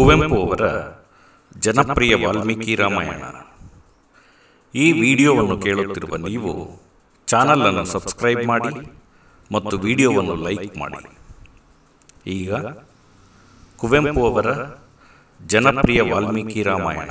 ಕುವೆಂಪು ಅವರ ಜನಪ್ರಿಯ ವಾಲ್ಮೀಕಿ ರಾಮಾಯಣ ಈ ವಿಡಿಯೋವನ್ನು ಕೇಳುತ್ತಿರುವ ನೀವು ಚಾನಲ್ ಅನ್ನು ಸಬ್ಸ್ಕ್ರೈಬ್ ಮಾಡಿ ಮತ್ತು ವಿಡಿಯೋವನ್ನು ಲೈಕ್ ಮಾಡಿ ಈಗ ಕುವೆಂಪು ಅವರ ಜನಪ್ರಿಯ ವಾಲ್ಮೀಕಿ ರಾಮಾಯಣ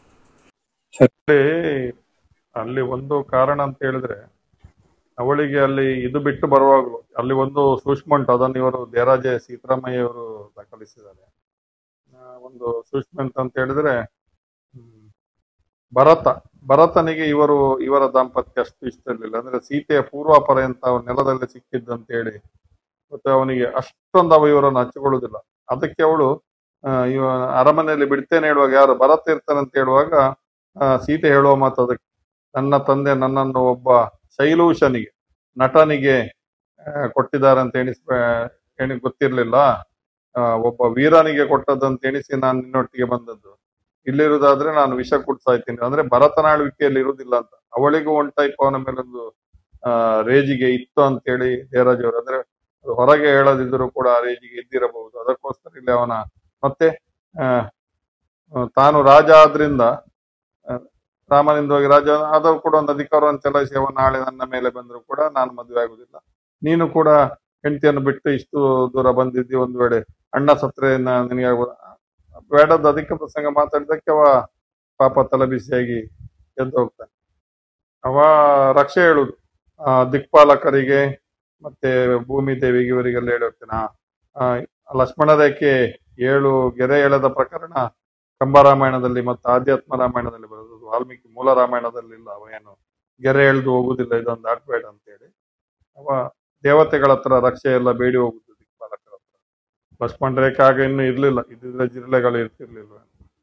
ಅಲ್ಲಿ ಅಲ್ಲಿ ಒಂದು ಕಾರಣ ಅಂತ ಹೇಳಿದ್ರೆ ಅವಳಿಗೆ ಅಲ್ಲಿ ಇದು ಬಿಟ್ಟು ಬರುವಾಗಲೂ ಅಲ್ಲಿ ಒಂದು ಸೂಕ್ಷ್ಮ ಉಂಟು ಅದನ್ನು ಇವರು ದೇರಾಜೆ ಸೀತಾರಾಮಯ್ಯ ಅವರು ದಾಖಲಿಸಿದ್ದಾರೆ ಆ, ಒಂದು ಸೂಕ್ಷ್ಮ ಅಂತ ಅಂತ ಹೇಳಿದ್ರೆ ಹ್ಮ್, ಭರತ ಭರತನಿಗೆ ಇವರು ಇವರ ದಾಂಪತ್ಯ ಅಷ್ಟು ಇಷ್ಟ ಇರಲಿಲ್ಲ ಅಂದ್ರೆ ಸೀತೆಯ ಪೂರ್ವಾಪರ ಅಂತ ಅವನ ನೆಲದಲ್ಲಿ ಸಿಕ್ಕಿದ್ದಂತ ಹೇಳಿ ಮತ್ತೆ ಅವನಿಗೆ ಅಷ್ಟೊಂದು ಅವ ಇವರನ್ನು ಹಚ್ಚಿಕೊಳ್ಳುವುದಿಲ್ಲ ಅದಕ್ಕೆ ಅವಳು ಆ, ಇವ ಅರಮನೆಯಲ್ಲಿ ಬಿಡ್ತೇನೆ ಹೇಳುವಾಗ ಯಾರು ಭರತ ಇರ್ತಾನೆ ಅಂತ ಹೇಳುವಾಗ ಆ, ಸೀತೆ ಹೇಳುವ ಮಾತು ಅದಕ್ಕೆ ನನ್ನ ತಂದೆ ನನ್ನನ್ನು ಒಬ್ಬ ಶೈಲೂಷನಿಗೆ ನಟನಿಗೆ ಆ, ಕೊಟ್ಟಿದ್ದಾರೆ ಅಂತ ಎಣಿಸ್ ಎಣಿ ಗೊತ್ತಿರ್ಲಿಲ್ಲ ಆ, ಒಬ್ಬ ವೀರನಿಗೆ ಕೊಟ್ಟದಂತ ಎಣಿಸಿ ನಾನು ನಿನ್ನೊಟ್ಟಿಗೆ ಬಂದದ್ದು ಇಲ್ಲಿರುವುದಾದ್ರೆ ನಾನು ವಿಷ ಕುಡ್ಸಾಯ್ತೀನಿ ಅಂದ್ರೆ ಭರತನಾಳ್ವಿಕೆಯಲ್ಲಿ ಇರುವುದಿಲ್ಲ ಅಂತ ಅವಳಿಗೂ ಒಂದ್ ಟೈಪ್ ಅವನ ಮೇಲೊಂದು ಆ ರೇಜಿಗೆ ಇತ್ತು ಅಂತೇಳಿ ದೇವರಾಜ್ ಅವರು ಅಂದ್ರೆ ಅದು ಹೊರಗೆ ಹೇಳದಿದ್ರು ಕೂಡ ಆ ರೇಜಿಗೆ ಇದ್ದಿರಬಹುದು ಅದಕ್ಕೋಸ್ಕರ ಇಲ್ಲಿ ಅವನ ಮತ್ತೆ ಆ, ಆ, ತಾನು ರಾಜ ಆದ್ರಿಂದ ಆ, ರಾಮನಿಂದ ಹೋಗಿ ರಾಜ ಆದರೂ ಕೂಡ ಒಂದು ಅಧಿಕಾರವನ್ನು ಚಲಾಯಿಸಿ ಅವನ ನಾಳೆ ನನ್ನ ಮೇಲೆ ಬಂದ್ರು ಕೂಡ ನಾನು ಮದುವೆ ಆಗುದಿಲ್ಲ ನೀನು ಕೂಡ ಹೆಂಡತಿಯನ್ನು ಬಿಟ್ಟು ಇಷ್ಟು ದೂರ ಬಂದಿದ್ದಿ ಒಂದು ವೇಳೆ ಅಣ್ಣ ಸತ್ರೆ ನ- ನಿನಗೆ ಆಗ್ಬೋದು. ಬೇಡದ ಅಧಿಕ ಪ್ರಸಂಗ ಮಾತಾಡಿದಕ್ಕೆ ಅವ ಪಾಪ ತಲೆಬಿಸಿಯಾಗಿ ಎದ್ದು ಹೋಗ್ತಾನೆ ಅವ ರಕ್ಷೆ ಹೇಳುದು ಆ, ದಿಕ್ಪಾಲಕರಿಗೆ ಮತ್ತೆ ಭೂಮಿ ದೇವಿಗೆ ಇವರಿಗೆಲ್ಲ ಹೇಳಿ ಹೋಗ್ತಾನೆ ಆ, ಆ, ಲಕ್ಷ್ಮಣ ರೇಖೆ ಏಳು ಗೆರೆ ಎಳೆದ ಪ್ರಕರಣ ಕಂಬರಾಮಾಯಣದಲ್ಲಿ ಮತ್ತು ಆಧ್ಯಾತ್ಮ ರಾಮಾಯಣದಲ್ಲಿ ಬರೋದು ಅದು ವಾಲ್ಮೀಕಿ ಮೂಲ ರಾಮಾಯಣದಲ್ಲಿ ಇಲ್ಲ ಅವ ಏನು ಗೆರೆ ಎಳೆದು ಹೋಗುದಿಲ್ಲ ಇದೊಂದು ದಾಟ್ಬೇಡ ಅಂತ ಹೇಳಿ ಅವ ದೇವತೆಗಳ ಹತ್ರ ರಕ್ಷೆ ಎಲ್ಲ ಬೇಡಿ ಹೋಗುದು ದಿಕ್ಪಾಲಕರ ಹತ್ರ ಲಕ್ಷ್ಮಣ ರೇಖೆ ಆಗ ಇನ್ನು ಇರ್ಲಿಲ್ಲ ಇದ್ದಿದ್ರೆ ಜಿರಳೆಗಳು ಇರ್ತಿರ್ಲಿಲ್ವ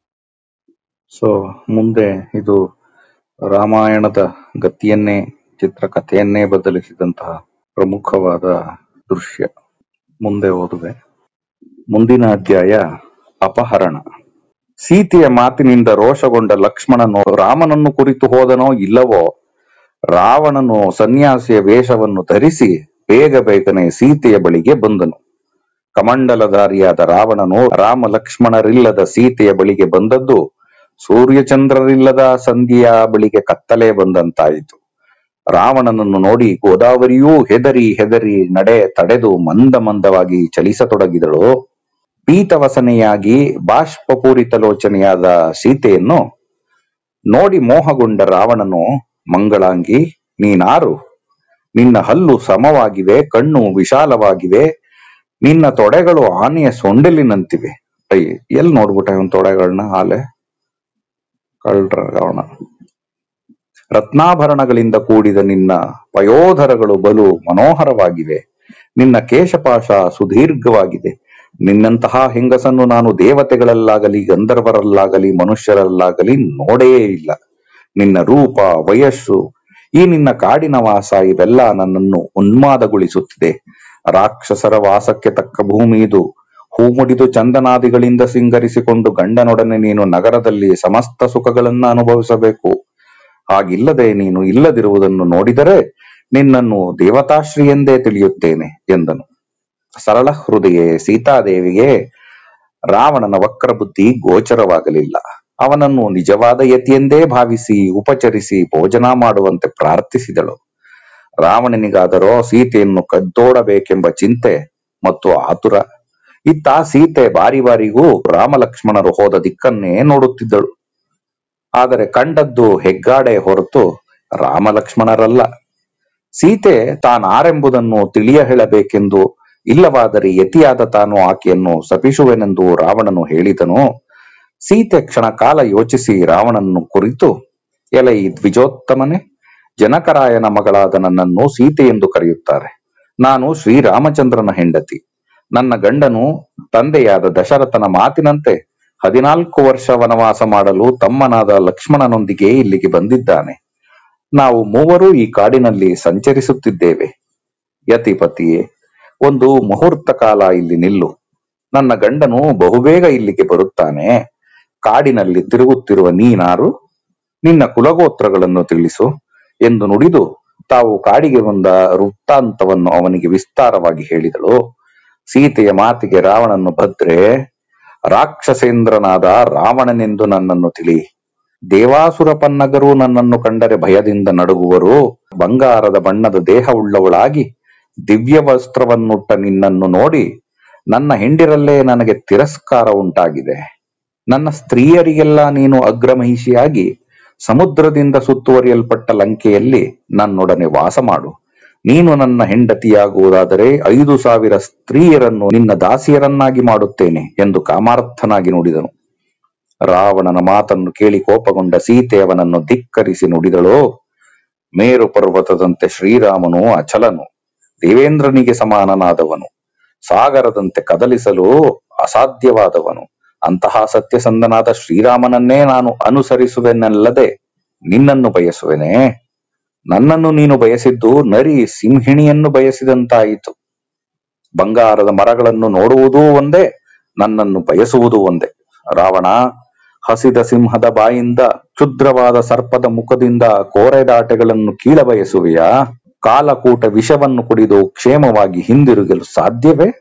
ಸೊ ಮುಂದೆ ಇದು ರಾಮಾಯಣದ ಗತಿಯನ್ನೇ ಚಿತ್ರಕಥೆಯನ್ನೇ ಬದಲಿಸಿದಂತಹ ಪ್ರಮುಖವಾದ ದೃಶ್ಯ ಮುಂದೆ ಓದುವೆ ಮುಂದಿನ ಅಧ್ಯಾಯ ಅಪಹರಣ ಸೀತೆಯ ಮಾತಿನಿಂದ ರೋಷಗೊಂಡ ಲಕ್ಷ್ಮಣನು ರಾಮನನ್ನು ಕುರಿತು ಹೋದನೋ ಇಲ್ಲವೋ ರಾವಣನು ಸನ್ಯಾಸಿಯ ವೇಷವನ್ನು ಧರಿಸಿ ಬೇಗ ಬೇಗನೆ ಸೀತೆಯ ಬಳಿಗೆ ಬಂದನು ಕಮಂಡಲಧಾರಿಯಾದ ರಾವಣನು ರಾಮ ಲಕ್ಷ್ಮಣರಿಲ್ಲದ ಸೀತೆಯ ಬಳಿಗೆ ಬಂದದ್ದು ಸೂರ್ಯಚಂದ್ರರಿಲ್ಲದ ಸಂಧಿಯ ಬಳಿಗೆ ಕತ್ತಲೆ ಬಂದಂತಾಯಿತು ರಾವಣನನ್ನು ನೋಡಿ ಗೋದಾವರಿಯೂ ಹೆದರಿ ಹೆದರಿ ನಡೆ ತಡೆದು ಮಂದ ಮಂದವಾಗಿ ಚಲಿಸತೊಡಗಿದಳು ಪೀತವಸನೆಯಾಗಿ ಬಾಷ್ಪಪೂರಿತ ಲೋಚನೆಯಾದ ಸೀತೆಯನ್ನು ನೋಡಿ ಮೋಹಗೊಂಡ ರಾವಣನು ಮಂಗಳಾಂಗಿ ನೀನಾರು ನಿನ್ನ ಹಲ್ಲು ಸಮವಾಗಿವೆ ಕಣ್ಣು ವಿಶಾಲವಾಗಿವೆ ನಿನ್ನ ತೊಡೆಗಳು ಆನೆಯ ಸೊಂಡಿಲಿನಂತಿವೆ ಅಯ್ಯ ಎಲ್ಲಿ ನೋಡ್ಬಿಟ್ಟ ಇವನ್ ತೊಡೆಗಳನ್ನ ಆಲೆ ಕಳ್ರ ರಾವಣ ರತ್ನಾಭರಣಗಳಿಂದ ಕೂಡಿದ ನಿನ್ನ ಪಯೋಧರಗಳು ಬಲು ಮನೋಹರವಾಗಿವೆ ನಿನ್ನ ಕೇಶಪಾಶ ಸುದೀರ್ಘವಾಗಿದೆ ನಿನ್ನಂತಹ ಹೆಂಗಸನ್ನು ನಾನು ದೇವತೆಗಳಲ್ಲಾಗಲಿ ಗಂಧರ್ವರಲ್ಲಾಗಲಿ ಮನುಷ್ಯರಲ್ಲಾಗಲಿ ನೋಡೇ ಇಲ್ಲ ನಿನ್ನ ರೂಪ ವಯಸ್ಸು ಈ ನಿನ್ನ ಕಾಡಿನ ವಾಸ ಇವೆಲ್ಲ ನನ್ನನ್ನು ಉನ್ಮಾದಗೊಳಿಸುತ್ತಿದೆ ರಾಕ್ಷಸರ ವಾಸಕ್ಕೆ ತಕ್ಕ ಭೂಮಿ ಇದು ಹೂ ಮುಡಿದು ಚಂದನಾದಿಗಳಿಂದ ಸಿಂಗರಿಸಿಕೊಂಡು ಗಂಡನೊಡನೆ ನೀನು ನಗರದಲ್ಲಿ ಸಮಸ್ತ ಸುಖಗಳನ್ನ ಅನುಭವಿಸಬೇಕು ಹಾಗಿಲ್ಲದೆ ನೀನು ಇಲ್ಲದಿರುವುದನ್ನು ನೋಡಿದರೆ ನಿನ್ನನ್ನು ದೇವತಾಶ್ರೀ ಎಂದೇ ತಿಳಿಯುತ್ತೇನೆ ಎಂದನು ಸರಳ ಹೃದಯೆ ಸೀತಾದೇವಿಗೆ ರಾವಣನ ವಕ್ರ ಬುದ್ಧಿ ಗೋಚರವಾಗಲಿಲ್ಲ ಅವನನ್ನು ನಿಜವಾದ ಯತಿಯೆಂದೇ ಭಾವಿಸಿ ಉಪಚರಿಸಿ ಭೋಜನ ಮಾಡುವಂತೆ ಪ್ರಾರ್ಥಿಸಿದಳು ರಾವಣನಿಗಾದರೋ ಸೀತೆಯನ್ನು ಕದ್ದೋಡಬೇಕೆಂಬ ಚಿಂತೆ ಮತ್ತು ಆತುರ ಇತ್ತ ಸೀತೆ ಬಾರಿ ಬಾರಿಗೂ ರಾಮಲಕ್ಷ್ಮಣರು ಹೋದ ದಿಕ್ಕನ್ನೇ ನೋಡುತ್ತಿದ್ದಳು ಆದರೆ ಕಂಡದ್ದು ಹೆಗ್ಗಾಡೆ ಹೊರತು ರಾಮಲಕ್ಷ್ಮಣರಲ್ಲ ಸೀತೆ ತಾನಾರೆಂಬುದನ್ನು ತಿಳಿಯ ಹೇಳಬೇಕೆಂದು ಇಲ್ಲವಾದರೆ ಯತಿಯಾದ ತಾನು ಆಕೆಯನ್ನು ಶಪಿಸುವೆನೆಂದು ರಾವಣನು ಹೇಳಿದನು ಸೀತೆ ಕ್ಷಣ ಕಾಲ ಯೋಚಿಸಿ ರಾವಣನನ್ನು ಕುರಿತು ಎಲೈ ದ್ವಿಜೋತ್ತಮನೆ ಜನಕರಾಯನ ಮಗಳಾದ ನನ್ನನ್ನು ಸೀತೆ ಎಂದು ಕರೆಯುತ್ತಾರೆ ನಾನು ಶ್ರೀರಾಮಚಂದ್ರನ ಹೆಂಡತಿ ನನ್ನ ಗಂಡನು ತಂದೆಯಾದ ದಶರಥನ ಮಾತಿನಂತೆ ಹದಿನಾಲ್ಕು ವರ್ಷ ವನವಾಸ ಮಾಡಲು ತಮ್ಮನಾದ ಲಕ್ಷ್ಮಣನೊಂದಿಗೆ ಇಲ್ಲಿಗೆ ಬಂದಿದ್ದಾನೆ ನಾವು ಮೂವರು ಈ ಕಾಡಿನಲ್ಲಿ ಸಂಚರಿಸುತ್ತಿದ್ದೇವೆ ಯತಿಪತಿಯೇ ಒಂದು ಮುಹೂರ್ತ ಕಾಲ ಇಲ್ಲಿ ನಿಲ್ಲು ನನ್ನ ಗಂಡನು ಬಹುಬೇಗ ಇಲ್ಲಿಗೆ ಬರುತ್ತಾನೆ ಕಾಡಿನಲ್ಲಿ ತಿರುಗುತ್ತಿರುವ ನೀನಾರು ನಿನ್ನ ಕುಲಗೋತ್ರಗಳನ್ನು ತಿಳಿಸು ಎಂದು ನುಡಿದು ತಾವು ಕಾಡಿಗೆ ಬಂದ ವೃತ್ತಾಂತವನ್ನು ಅವನಿಗೆ ವಿಸ್ತಾರವಾಗಿ ಹೇಳಿದಳು ಸೀತೆಯ ಮಾತಿಗೆ ರಾವಣನು ಭದ್ರೆ ರಾಕ್ಷಸೇಂದ್ರನಾದ ರಾವಣನೆಂದು ನನ್ನನ್ನು ತಿಳಿ ದೇವಾಸುರ ಪನ್ನಗರು ನನ್ನನ್ನು ಕಂಡರೆ ಭಯದಿಂದ ನಡುಗುವರು ಬಂಗಾರದ ಬಣ್ಣದ ದೇಹವುಳ್ಳವಳಾಗಿ ದಿವ್ಯ ವಸ್ತ್ರವನ್ನುಟ್ಟ ನಿನ್ನನ್ನು ನೋಡಿ ನನ್ನ ಹೆಂಡಿರಲ್ಲೇ ನನಗೆ ತಿರಸ್ಕಾರ ಉಂಟಾಗಿದೆ ನನ್ನ ಸ್ತ್ರೀಯರಿಗೆಲ್ಲ ನೀನು ಅಗ್ರಮಹಿಷಿಯಾಗಿ ಸಮುದ್ರದಿಂದ ಸುತ್ತುವರಿಯಲ್ಪಟ್ಟ ಲಂಕೆಯಲ್ಲಿ ನನ್ನೊಡನೆ ವಾಸ ಮಾಡು ನೀನು ನನ್ನ ಹೆಂಡತಿಯಾಗುವುದಾದರೆ ಐದು ಸಾವಿರ ಸ್ತ್ರೀಯರನ್ನು ನಿನ್ನ ದಾಸಿಯರನ್ನಾಗಿ ಮಾಡುತ್ತೇನೆ ಎಂದು ಕಾಮಾರ್ಥನಾಗಿ ನುಡಿದನು ರಾವಣನ ಮಾತನ್ನು ಕೇಳಿ ಕೋಪಗೊಂಡ ಸೀತೆ ಅವನನ್ನು ಧಿಕ್ಕರಿಸಿ ನುಡಿದಳು ಮೇರು ಪರ್ವತದಂತೆ ಶ್ರೀರಾಮನು ಅಚಲನು ದೇವೇಂದ್ರನಿಗೆ ಸಮಾನನಾದವನು ಸಾಗರದಂತೆ ಕದಲಿಸಲು ಅಸಾಧ್ಯವಾದವನು ಅಂತಹ ಸತ್ಯಸಂಧನಾದ ಶ್ರೀರಾಮನನ್ನೇ ನಾನು ಅನುಸರಿಸುವೆನಲ್ಲದೆ ನಿನ್ನನ್ನು ಬಯಸುವೆನೆ ನನ್ನನ್ನು ನೀನು ಬಯಸಿದ್ದು ನರಿ ಸಿಂಹಿಣಿಯನ್ನು ಬಯಸಿದಂತಾಯಿತು ಬಂಗಾರದ ಮರಗಳನ್ನು ನೋಡುವುದೂ ಒಂದೇ ನನ್ನನ್ನು ಬಯಸುವುದೂ ಒಂದೇ ರಾವಣ ಹಸಿದ ಸಿಂಹದ ಬಾಯಿಂದ ಕ್ಷುದ್ರವಾದ ಸರ್ಪದ ಮುಖದಿಂದ ಕೋರೆದಾಟೆಗಳನ್ನು ಕೀಳ ಬಯಸುವೆಯಾ ಕಾಲಕೂಟ ವಿಷವನ್ನು ಕುಡಿದು ಕ್ಷೇಮವಾಗಿ ಹಿಂದಿರುಗಲು ಸಾಧ್ಯವೇ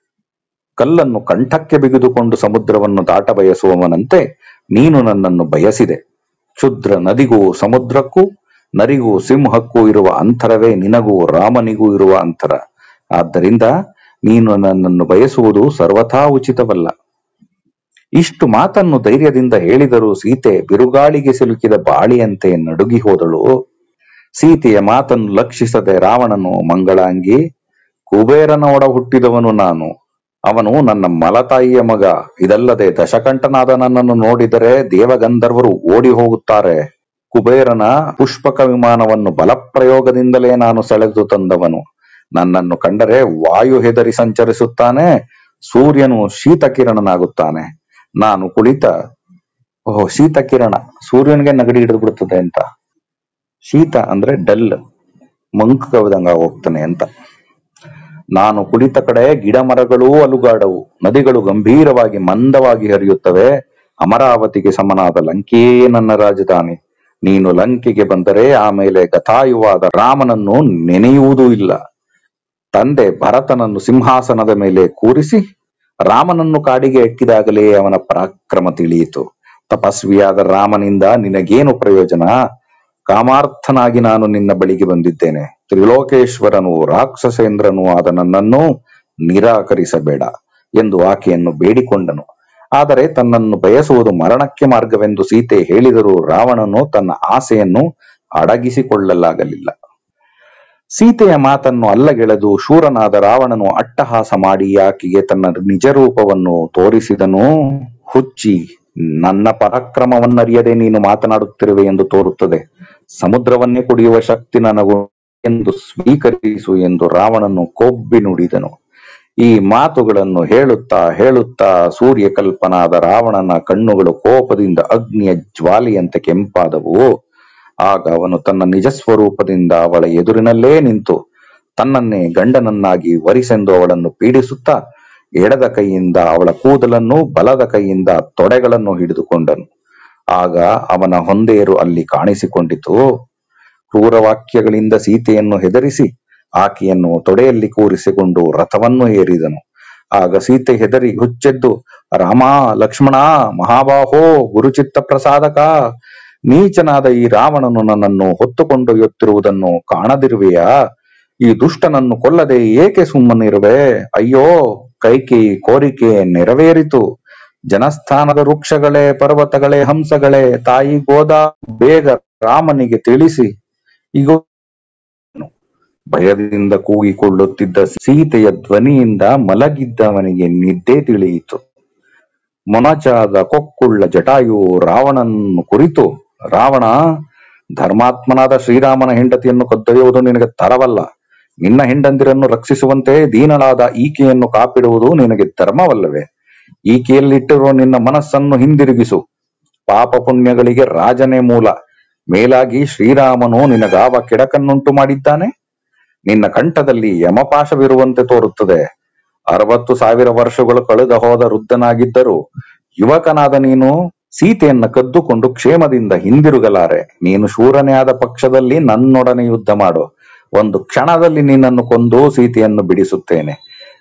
ಕಲ್ಲನ್ನು ಕಂಠಕ್ಕೆ ಬಿಗಿದುಕೊಂಡು ಸಮುದ್ರವನ್ನು ದಾಟ ಬಯಸುವವನಂತೆ ನೀನು ನನ್ನನ್ನು ಬಯಸಿದೆ ಕ್ಷುದ್ರ ನದಿಗೂ ಸಮುದ್ರಕ್ಕೂ ನರಿಗೂ ಸಿಂಹಕ್ಕೂ ಇರುವ ಅಂತರವೇ ನಿನಗೂ ರಾಮನಿಗೂ ಇರುವ ಅಂತರ ಆದ್ದರಿಂದ ನೀನು ನನ್ನನ್ನು ಬಯಸುವುದು ಸರ್ವಥಾ ಉಚಿತವಲ್ಲ ಇಷ್ಟು ಮಾತನ್ನು ಧೈರ್ಯದಿಂದ ಹೇಳಿದರೂ ಸೀತೆ ಬಿರುಗಾಳಿಗೆ ಸಿಲುಕಿದ ಬಾಳಿಯಂತೆ ನಡುಗಿ ಹೋದಳು ಸೀತೆಯ ಮಾತನ್ನು ಲಕ್ಷಿಸದೆ ರಾವಣನು ಮಂಗಳಾಂಗಿ ಕುಬೇರನ ಒಡ ಹುಟ್ಟಿದವನು ನಾನು ಅವನು ನನ್ನ ಮಲತಾಯಿಯ ಮಗ ಇದಲ್ಲದೆ ದಶಕಂಠನಾದ ನನ್ನನ್ನು ನೋಡಿದರೆ ದೇವಗಂಧರ್ವರು ಓಡಿ ಹೋಗುತ್ತಾರೆ ಕುಬೇರನ ಪುಷ್ಪಕ ವಿಮಾನವನ್ನು ಬಲಪ್ರಯೋಗದಿಂದಲೇ ನಾನು ಸೆಳೆದು ತಂದವನು ನನ್ನನ್ನು ಕಂಡರೆ ವಾಯು ಹೆದರಿ ಸಂಚರಿಸುತ್ತಾನೆ ಸೂರ್ಯನು ಶೀತಕಿರಣನಾಗುತ್ತಾನೆ ನಾನು ಕುಳಿತ ಓಹೋ ಶೀತಕಿರಣ ಸೂರ್ಯನಿಗೆ ನಗಡಿ ಹಿಡಿದು ಬಿಡುತ್ತದೆ ಅಂತ ಶೀತ ಅಂದ್ರೆ ಡಲ್ ಮಂಕ್ ಕವಿದಂಗ ಹೋಗ್ತಾನೆ ಅಂತ ನಾನು ಕುಳಿತ ಕಡೆ ಗಿಡ ಮರಗಳೂ ಅಲುಗಾಡವು ನದಿಗಳು ಗಂಭೀರವಾಗಿ ಮಂದವಾಗಿ ಹರಿಯುತ್ತವೆ ಅಮರಾವತಿಗೆ ಸಮನಾದ ಲಂಕೆಯೇ ನನ್ನ ರಾಜಧಾನಿ ನೀನು ಲಂಕೆಗೆ ಬಂದರೆ ಆಮೇಲೆ ಗತಾಯುವಾದ ರಾಮನನ್ನು ನೆನೆಯುವುದೂ ಇಲ್ಲ ತಂದೆ ಭರತನನ್ನು ಸಿಂಹಾಸನದ ಮೇಲೆ ಕೂರಿಸಿ ರಾಮನನ್ನು ಕಾಡಿಗೆ ಎಕ್ಕಿದಾಗಲೇ ಅವನ ಪರಾಕ್ರಮ ತಿಳಿಯಿತು ತಪಸ್ವಿಯಾದ ರಾಮನಿಂದ ನಿನಗೇನು ಪ್ರಯೋಜನ ಕಾಮಾರ್ಥನಾಗಿ ನಾನು ನಿನ್ನ ಬಳಿಗೆ ಬಂದಿದ್ದೇನೆ ತ್ರಿಲೋಕೇಶ್ವರನು ರಾಕ್ಷಸೇಂದ್ರನು ಆದ ನನ್ನನ್ನು ನಿರಾಕರಿಸಬೇಡ ಎಂದು ಆಕೆಯನ್ನು ಬೇಡಿಕೊಂಡನು ಆದರೆ ತನ್ನನ್ನು ಬಯಸುವುದು ಮರಣಕ್ಕೆ ಮಾರ್ಗವೆಂದು ಸೀತೆ ಹೇಳಿದರೂ ರಾವಣನು ತನ್ನ ಆಸೆಯನ್ನು ಅಡಗಿಸಿಕೊಳ್ಳಲಾಗಲಿಲ್ಲ ಸೀತೆಯ ಮಾತನ್ನು ಅಲ್ಲಗೆಳೆದು ಶೂರನಾದ ರಾವಣನು ಅಟ್ಟಹಾಸ ಮಾಡಿ ಆಕೆಗೆ ತನ್ನ ನಿಜ ರೂಪವನ್ನು ತೋರಿಸಿದನು ಹುಚ್ಚಿ ನನ್ನ ಪರಾಕ್ರಮವನ್ನರಿಯದೆ ನೀನು ಮಾತನಾಡುತ್ತಿರುವೆ ಎಂದು ತೋರುತ್ತದೆ ಸಮುದ್ರವನ್ನೇ ಕುಡಿಯುವ ಶಕ್ತಿ ನನಗೂ ಎಂದು ಸ್ವೀಕರಿಸು ಎಂದು ರಾವಣನು ಕೊಬ್ಬಿ ನುಡಿದನು ಈ ಮಾತುಗಳನ್ನು ಹೇಳುತ್ತಾ ಹೇಳುತ್ತಾ ಸೂರ್ಯಕಲ್ಪನಾದ ರಾವಣನ ಕಣ್ಣುಗಳು ಕೋಪದಿಂದ ಅಗ್ನಿಯ ಜ್ವಾಲೆಯಂತೆ ಕೆಂಪಾದವು ಆಗ ಅವನು ತನ್ನ ನಿಜ ಸ್ವರೂಪದಿಂದ ಅವಳ ಎದುರಿನಲ್ಲೇ ನಿಂತು ತನ್ನನ್ನೇ ಗಂಡನನ್ನಾಗಿ ವರಿಸೆಂದು ಅವಳನ್ನು ಪೀಡಿಸುತ್ತಾ ಎಡದ ಕೈಯಿಂದ ಅವಳ ಕೂದಲನ್ನು ಬಲದ ಕೈಯಿಂದ ತೊಡೆಗಳನ್ನು ಹಿಡಿದುಕೊಂಡನು ಆಗ ಅವನ ಹೊಂದೇರು ಅಲ್ಲಿ ಕಾಣಿಸಿಕೊಂಡಿತು ಕ್ರೂರವಾಕ್ಯಗಳಿಂದ ಸೀತೆಯನ್ನು ಹೆದರಿಸಿ ಆಕೆಯನ್ನು ತೊಡೆಯಲ್ಲಿ ಕೂರಿಸಿಕೊಂಡು ರಥವನ್ನು ಏರಿದನು ಆಗ ಸೀತೆ ಹೆದರಿ ಹುಚ್ಚೆದ್ದು ರಾಮ ಲಕ್ಷ್ಮಣ ಮಹಾಬಾಹೋ ಗುರುಚಿತ್ತ ಪ್ರಸಾದಕ ನೀಚನಾದ ಈ ರಾವಣನು ನನ್ನನ್ನು ಹೊತ್ತುಕೊಂಡೊಯ್ಯುತ್ತಿರುವುದನ್ನು ಕಾಣದಿರುವೆಯಾ ಈ ದುಷ್ಟನನ್ನು ಕೊಲ್ಲದೆ ಏಕೆ ಸುಮ್ಮನಿರುವೆ ಅಯ್ಯೋ ಕೈಕಿ ಕೋರಿಕೆ ನೆರವೇರಿತು ಜನಸ್ಥಾನದ ವೃಕ್ಷಗಳೇ ಪರ್ವತಗಳೇ ಹಂಸಗಳೇ ತಾಯಿ ಗೋದಾ ಬೇಗ ರಾಮನಿಗೆ ತಿಳಿಸಿ ಈಗ ಭಯದಿಂದ ಕೂಗಿಕೊಳ್ಳುತ್ತಿದ್ದ ಸೀತೆಯ ಧ್ವನಿಯಿಂದ ಮಲಗಿದ್ದವನಿಗೆ ನಿದ್ದೆ ತಿಳಿಯಿತು ಮೊನಚಾದ ಕೊಕ್ಕುಳ್ಳ ಜಟಾಯು ರಾವಣನನ್ನು ಕುರಿತು ರಾವಣ ಧರ್ಮಾತ್ಮನಾದ ಶ್ರೀರಾಮನ ಹೆಂಡತಿಯನ್ನು ಕದ್ದೊಯ್ಯುವುದು ನಿನಗೆ ತರವಲ್ಲ ನಿನ್ನ ಹೆಂಡಂದಿರನ್ನು ರಕ್ಷಿಸುವಂತೆ ದೀನಳಾದ ಈಕೆಯನ್ನು ಕಾಪಿಡುವುದು ನಿನಗೆ ಧರ್ಮವಲ್ಲವೇ ಈಕೆಯಲ್ಲಿಟ್ಟಿರುವ ನಿನ್ನ ಮನಸ್ಸನ್ನು ಹಿಂದಿರುಗಿಸು ಪಾಪ ಪುಣ್ಯಗಳಿಗೆ ರಾಜನೇ ಮೂಲ ಮೇಲಾಗಿ ಶ್ರೀರಾಮನು ನಿನಗಾವ ಕೆಡಕನ್ನುಂಟು ಮಾಡಿದ್ದಾನೆ ನಿನ್ನ ಕಂಠದಲ್ಲಿ ಯಮಪಾಶವಿರುವಂತೆ ತೋರುತ್ತದೆ ಅರವತ್ತು ಸಾವಿರ ವರ್ಷಗಳು ಕಳೆದ ಹೋದ ವೃದ್ಧನಾಗಿದ್ದರೂ ಯುವಕನಾದ ನೀನು ಸೀತೆಯನ್ನ ಕದ್ದುಕೊಂಡು ಕ್ಷೇಮದಿಂದ ಹಿಂದಿರುಗಲಾರೆ ನೀನು ಶೂರನೇ ಆದ ಪಕ್ಷದಲ್ಲಿ ನನ್ನೊಡನೆ ಯುದ್ಧ ಮಾಡು ಒಂದು ಕ್ಷಣದಲ್ಲಿ ನಿನ್ನನ್ನು ಕೊಂದು ಸೀತೆಯನ್ನು ಬಿಡಿಸುತ್ತೇನೆ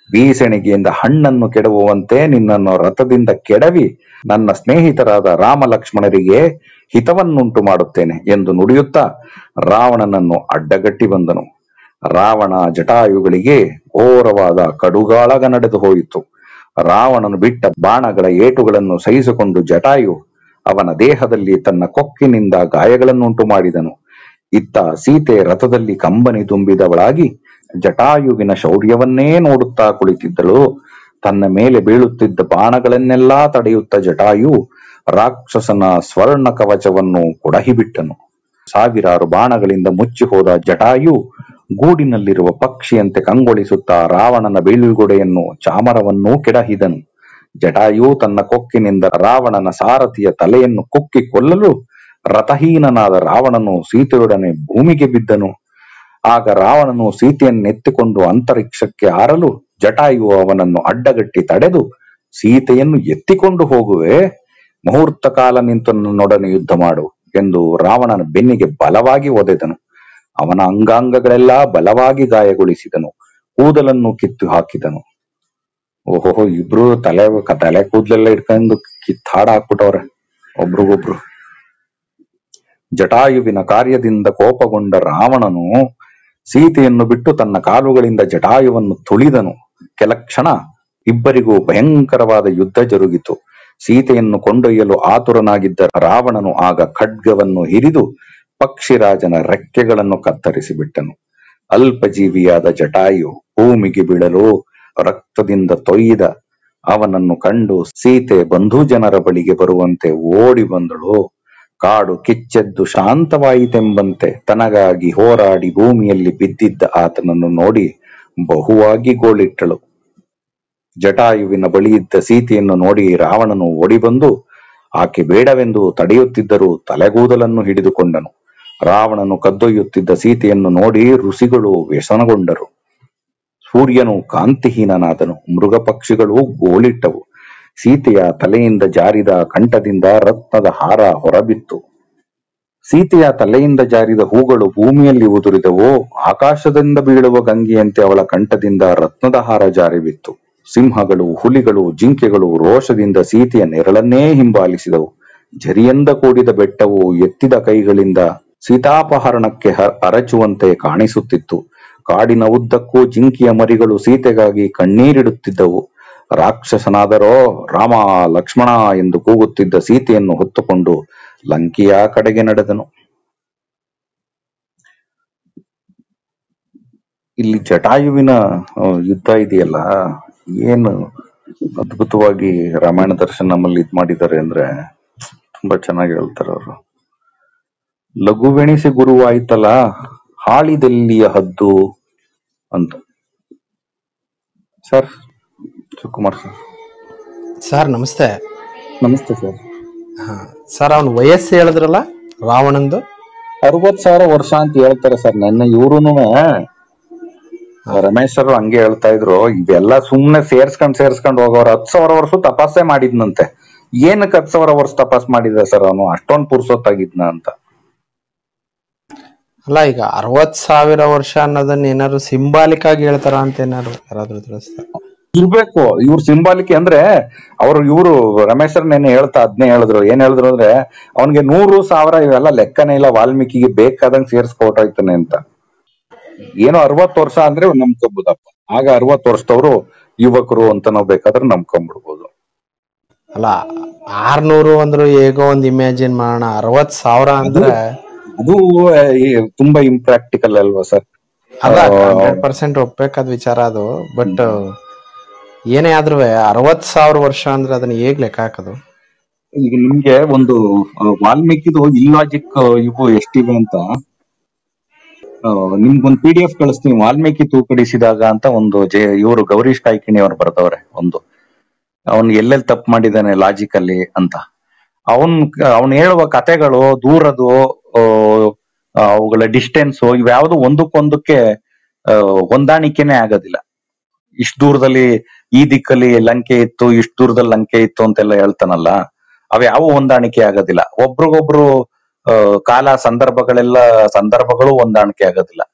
ಬೀಸಣಿಗೆಯಿಂದ ಹಣ್ಣನ್ನು ಕೆಡವುವಂತೆ ನಿನ್ನನ್ನು ರಥದಿಂದ ಕೆಡವಿ ನನ್ನ ಸ್ನೇಹಿತರಾದ ರಾಮ ಲಕ್ಷ್ಮಣರಿಗೆ ಹಿತವನ್ನುಂಟು ಮಾಡುತ್ತೇನೆ ಎಂದು ನುಡಿಯುತ್ತಾ ರಾವಣನನ್ನು ಅಡ್ಡಗಟ್ಟಿ ಬಂದನು ರಾವಣ ಜಟಾಯುಗಳಿಗೆ ಘೋರವಾದ ಕಡುಗಾಳಗ ನಡೆದು ಹೋಯಿತು ರಾವಣನು ಬಿಟ್ಟ ಬಾಣಗಳ ಏಟುಗಳನ್ನು ಸಹಿಸಿಕೊಂಡು ಜಟಾಯು ಅವನ ದೇಹದಲ್ಲಿ ತನ್ನ ಕೊಕ್ಕಿನಿಂದ ಗಾಯಗಳನ್ನುಂಟು ಮಾಡಿದನು ಇತ್ತ ಸೀತೆ ರಥದಲ್ಲಿ ಕಂಬನಿ ತುಂಬಿದವಳಾಗಿ ಜಟಾಯುವಿನ ಶೌರ್ಯವನ್ನೇ ನೋಡುತ್ತಾ ಕುಳಿತಿದ್ದಳು ತನ್ನ ಮೇಲೆ ಬೀಳುತ್ತಿದ್ದ ಬಾಣಗಳನ್ನೆಲ್ಲಾ ತಡೆಯುತ್ತ ಜಟಾಯು ರಾಕ್ಷಸನ ಸ್ವರ್ಣ ಕವಚವನ್ನು ಕೊಡಹಿಬಿಟ್ಟನು ಸಾವಿರಾರು ಬಾಣಗಳಿಂದ ಮುಚ್ಚಿ ಹೋದ ಜಟಾಯು ಗೂಡಿನಲ್ಲಿರುವ ಪಕ್ಷಿಯಂತೆ ಕಂಗೊಳಿಸುತ್ತಾ ರಾವಣನ ಬೀಳುಗೊಡೆಯನ್ನು ಚಾಮರವನ್ನೂ ಕೆಡಹಿದನು ಜಟಾಯು ತನ್ನ ಕೊಕ್ಕಿನಿಂದ ರಾವಣನ ಸಾರಥಿಯ ತಲೆಯನ್ನು ಕುಕ್ಕಿ ಕೊಲ್ಲಲು ರಥಹೀನನಾದ ರಾವಣನು ಸೀತೆಯೊಡನೆ ಭೂಮಿಗೆ ಬಿದ್ದನು ಆಗ ರಾವಣನು ಸೀತೆಯನ್ನೆತ್ತಿಕೊಂಡು ಅಂತರಿಕ್ಷಕ್ಕೆ ಹಾರಲು ಜಟಾಯು ಅವನನ್ನು ಅಡ್ಡಗಟ್ಟಿ ತಡೆದು ಸೀತೆಯನ್ನು ಎತ್ತಿಕೊಂಡು ಹೋಗುವೆ ಮುಹೂರ್ತ ಕಾಲ ನಿಂತು ನನ್ನೊಡನೆ ಯುದ್ಧ ಮಾಡು ಎಂದು ರಾವಣನ ಬೆನ್ನಿಗೆ ಬಲವಾಗಿ ಒದೆದನು ಅವನ ಅಂಗಾಂಗಗಳೆಲ್ಲ ಬಲವಾಗಿ ಗಾಯಗೊಳಿಸಿದನು ಕೂದಲನ್ನು ಕಿತ್ತು ಹಾಕಿದನು ಓಹೋ ಇಬ್ರು ತಲೆ ತಲೆ ಕೂದಲೆಲ್ಲ ಇಟ್ಕೊಂಡು ಕಿತ್ತಾಡ ಹಾಕ್ಬಿಟ್ಟವ್ರೆ ಒಬ್ರಿಗೊಬ್ರು ಜಟಾಯುವಿನ ಕಾರ್ಯದಿಂದ ಕೋಪಗೊಂಡ ರಾವಣನು ಸೀತೆಯನ್ನು ಬಿಟ್ಟು ತನ್ನ ಕಾಲುಗಳಿಂದ ಜಟಾಯುವನ್ನು ತುಳಿದನು ಕೆಲ ಕ್ಷಣ ಇಬ್ಬರಿಗೂ ಭಯಂಕರವಾದ ಯುದ್ಧ ಜರುಗಿತು ಸೀತೆಯನ್ನು ಕೊಂಡೊಯ್ಯಲು ಆತುರನಾಗಿದ್ದ ರಾವಣನು ಆಗ ಖಡ್ಗವನ್ನು ಹಿರಿದು ಪಕ್ಷಿರಾಜನ ರೆಕ್ಕೆಗಳನ್ನು ಕತ್ತರಿಸಿ ಬಿಟ್ಟನು ಅಲ್ಪಜೀವಿಯಾದ ಜಟಾಯು ಭೂಮಿಗೆ ಬೀಳಲು ರಕ್ತದಿಂದ ತೊಯ್ದ ಅವನನ್ನು ಕಂಡು ಸೀತೆ ಬಂಧು ಜನರ ಬಳಿಗೆ ಬರುವಂತೆ ಓಡಿ ಬಂದಳು ಕಾಡು ಕಿಚ್ಚೆದ್ದು ಶಾಂತವಾಯಿತೆಂಬಂತೆ ತನಗಾಗಿ ಹೋರಾಡಿ ಭೂಮಿಯಲ್ಲಿ ಬಿದ್ದಿದ್ದ ಆತನನ್ನು ನೋಡಿ ಬಹುವಾಗಿ ಗೋಳಿಟ್ಟಳು ಜಟಾಯುವಿನ ಬಳಿಯಿದ್ದ ಸೀತೆಯನ್ನು ನೋಡಿ ರಾವಣನು ಓಡಿಬಂದು ಆಕೆ ಬೇಡವೆಂದು ತಡೆಯುತ್ತಿದ್ದರೂ ತಲೆಗೂದಲನ್ನು ಹಿಡಿದುಕೊಂಡನು ರಾವಣನು ಕದ್ದೊಯ್ಯುತ್ತಿದ್ದ ಸೀತೆಯನ್ನು ನೋಡಿ ಋಷಿಗಳು ವ್ಯಸನಗೊಂಡರು ಸೂರ್ಯನು ಕಾಂತಿಹೀನನಾದನು ಮೃಗ ಪಕ್ಷಿಗಳು ಗೋಳಿಟ್ಟವು ಸೀತೆಯ ತಲೆಯಿಂದ ಜಾರಿದ ಕಂಠದಿಂದ ರತ್ನದ ಹಾರ ಹೊರಬಿತ್ತು ಸೀತೆಯ ತಲೆಯಿಂದ ಜಾರಿದ ಹೂಗಳು ಭೂಮಿಯಲ್ಲಿ ಉದುರಿದವು ಆಕಾಶದಿಂದ ಬೀಳುವ ಗಂಗೆಯಂತೆ ಅವಳ ಕಂಠದಿಂದ ರತ್ನದ ಹಾರ ಜಾರಿ ಬಿತ್ತು ಸಿಂಹಗಳು ಹುಲಿಗಳು ಜಿಂಕೆಗಳು ರೋಷದಿಂದ ಸೀತೆಯ ನೆರಳನ್ನೇ ಹಿಂಬಾಲಿಸಿದವು ಝರಿಯಿಂದ ಕೂಡಿದ ಬೆಟ್ಟವು ಎತ್ತಿದ ಕೈಗಳಿಂದ ಸೀತಾಪಹರಣಕ್ಕೆ ಹ- ಅರಚುವಂತೆ ಕಾಣಿಸುತ್ತಿತ್ತು ಕಾಡಿನ ಉದ್ದಕ್ಕೂ ಜಿಂಕೆಯ ಮರಿಗಳು ಸೀತೆಗಾಗಿ ಕಣ್ಣೀರಿಡುತ್ತಿದ್ದವು ರಾಕ್ಷಸನಾದರೋ ರಾಮ ಲಕ್ಷ್ಮಣ ಎಂದು ಕೂಗುತ್ತಿದ್ದ ಸೀತೆಯನ್ನು ಹೊತ್ತುಕೊಂಡು ಲಂಕೆಯ ಕಡೆಗೆ ನಡೆದನು ಇಲ್ಲಿ ಜಟಾಯುವಿನ ಆ, ಯುದ್ಧ ಇದೆಯಲ್ಲ ಏನು ಅದ್ಭುತವಾಗಿ ರಾಮಾಯಣ ದರ್ಶನ ನಮ್ಮಲ್ಲಿ ಇದ್ ಮಾಡಿದ್ದಾರೆ ಅಂದ್ರೆ ತುಂಬಾ ಚೆನ್ನಾಗಿ ಹೇಳ್ತಾರೆ ಅವರು ಲಘುವೆಣಿಸಿ ಗುರುವಾಯ್ತಲ್ಲ ಹಾಳಿದೆಲ್ಲಿಯ ಹದ್ದು ಅಂತ ಸರ್ ಶಿವಕುಮಾರ್ ಸರ್ ಸರ್ ನಮಸ್ತೆ ನಮಸ್ತೆ ಸರ್ ಹಾ ಸರ್ ಅವನ ವಯಸ್ಸು ಹೇಳಿದ್ರಲ್ಲ ರಾವಣಂದು ಅರವತ್ ಸಾವಿರ ವರ್ಷ ಅಂತ ಹೇಳ್ತಾರೆ ಸರ್ ನನ್ನ ಇವ್ರುನು ರಮೇಶ್ ಸರ್ ಹಂಗೆ ಹೇಳ್ತಾ ಇದ್ರು ಇವೆಲ್ಲ ಸುಮ್ನೆ ಸೇರ್ಸ್ಕೊಂಡ್ ಸೇರ್ಸ್ಕೊಂಡ್ ಹೋಗೋರು ಹತ್ ಸಾವಿರ ವರ್ಷ ತಪಾಸೆ ಮಾಡಿದ್ನಂತೆ ಏನಕ್ಕೆ ಹತ್ ಸಾವಿರ ವರ್ಷ ತಪಾಸ್ ಮಾಡಿದ ಸರ್ ಅವನು ಅಷ್ಟೊಂದ್ ಪುರ್ಸೊತ್ತಾಗಿದ್ನ ಅಂತ ಅಲ್ಲ ಈಗ ಅರವತ್ ಸಾವಿರ ವರ್ಷ ಅನ್ನೋದನ್ನ ಏನಾದ್ರು ಸಿಂಬಾಲಿಕ್ ಆಗಿ ಹೇಳ್ತಾರ ಅಂತ ಏನಾದ್ರು ಯಾರಾದ್ರೂ ತಿಳಿಸ್ತಾರೆ ಇರ್ಬೇಕು ಇವ್ರು ಸಿಂಬಾಲಿಕ್ ಅಂದ್ರೆ ಅವ್ರು ಇವ್ರು ರಮೇಶ್ ಸರ್ ನೆನ್ನೆ ಹೇಳ್ತಾ ಅದ್ನೇ ಹೇಳಿದ್ರು ಏನ್ ಹೇಳಿದ್ರು ಅಂದ್ರೆ ಅವನ್ಗೆ ನೂರು ಸಾವಿರ ಇವೆಲ್ಲ ಲೆಕ್ಕನೇ ಇಲ್ಲ ವಾಲ್ಮೀಕಿಗೆ ಬೇಕಾದಂಗ್ ಸೇರ್ಸ್ಕೊಟ್ಟಾಯ್ತಾನೆ ಅಂತ ಏನೋ ಅರವತ್ ವರ್ಷ ಅಂದ್ರೆ ನಂಬ್ಕೊಬೋದಪ್ಪ ಆಗ ಅರವತ್ ವರ್ಷದವ್ರು ಯುವಕರು ಅಂತ ನಾವು ಬೇಕಾದ್ರೆ ನಂಬ್ಕೊಂಡ್ಬಿಡ್ಬೋದು ಅಲ್ಲ ಆರ್ನೂರು ಅಂದ್ರು ಹೇಗೋ ಒಂದ್ ಇಮ್ಯಾಜಿನ್ ಮಾಡೋಣ ಅರವತ್ ಸಾವಿರ ಅಂದ್ರೆ ಅದು ಆ, ಈ ತುಂಬಾ ಇಂಪ್ರಾಕ್ಟಿಕಲ್ ಅಲ್ವಾ ಸರ್ ಅಲ್ಲ ಹಂಡ್ರೆಡ್ ಪರ್ಸೆಂಟ್ ಒಪ್ಬೇಕಾದ ವಿಚಾರ ಅದು ಬಟ್ ಏನೇ ಆದ್ರೂ ಅರವತ್ ಸಾವಿರ ವರ್ಷ ಅಂದ್ರೆ ಅದನ್ನ ಹೇಗ್ ಲೆಕ್ಕ ಹಾಕೋದು ಈಗ ನಿಮ್ಗೆ ಒಂದು ಆ, ವಾಲ್ಮೀಕಿದು ಇಲ್ಲಾಜಿಕ್ ಇವು ಎಷ್ಟಿವೆ ಅಂತ ಆ, ನಿಮ್ಗೊಂದು ಪಿ ಡಿ ಎಫ್ ಕಳಿಸ್ತೀನಿ ವಾಲ್ಮೀಕಿ ತೂಕಡಿಸಿದಾಗ ಅಂತ ಒಂದು ಜೆ ಇವರು ಗೌರೀಶ್ ಕಾಯ್ಕಿಣಿ ಅವ್ರು ಬರ್ದವ್ರೆ ಒಂದು ಅವನ್ ಎಲ್ಲೆಲ್ಲಿ ತಪ್ಪು ಮಾಡಿದಾನೆ ಲಾಜಿಕ್ ಅಲ್ಲಿ ಅಂತ ಅವನ್ ಅವನ್ ಹೇಳುವ ಕತೆಗಳು ದೂರದು ಆ, ಆ, ಅವುಗಳ ಡಿಸ್ಟೆನ್ಸ್ ಇವ್ಯಾವುದು ಒಂದಕ್ಕೊಂದಕ್ಕೆ ಆ, ಹೊಂದಾಣಿಕೆನೆ ಆಗೋದಿಲ್ಲ ಇಷ್ಟು ದೂರದಲ್ಲಿ ಈ ದಿಕ್ಕಲ್ಲಿ ಲಂಕೆ ಇತ್ತು ಇಷ್ಟು ದೂರದಲ್ಲಿ ಲಂಕೆ ಇತ್ತು ಅಂತೆಲ್ಲ ಹೇಳ್ತಾನಲ್ಲ ಅವ್ಯಾವ ಹೊಂದಾಣಿಕೆ ಆಗೋದಿಲ್ಲ ಒಬ್ರಿಗೊಬ್ರು ಆ, ಕಾಲ ಸಂದರ್ಭಗಳೆಲ್ಲ ಸಂದರ್ಭಗಳು ಹೊಂದಾಣಿಕೆ ಆಗೋದಿಲ್ಲ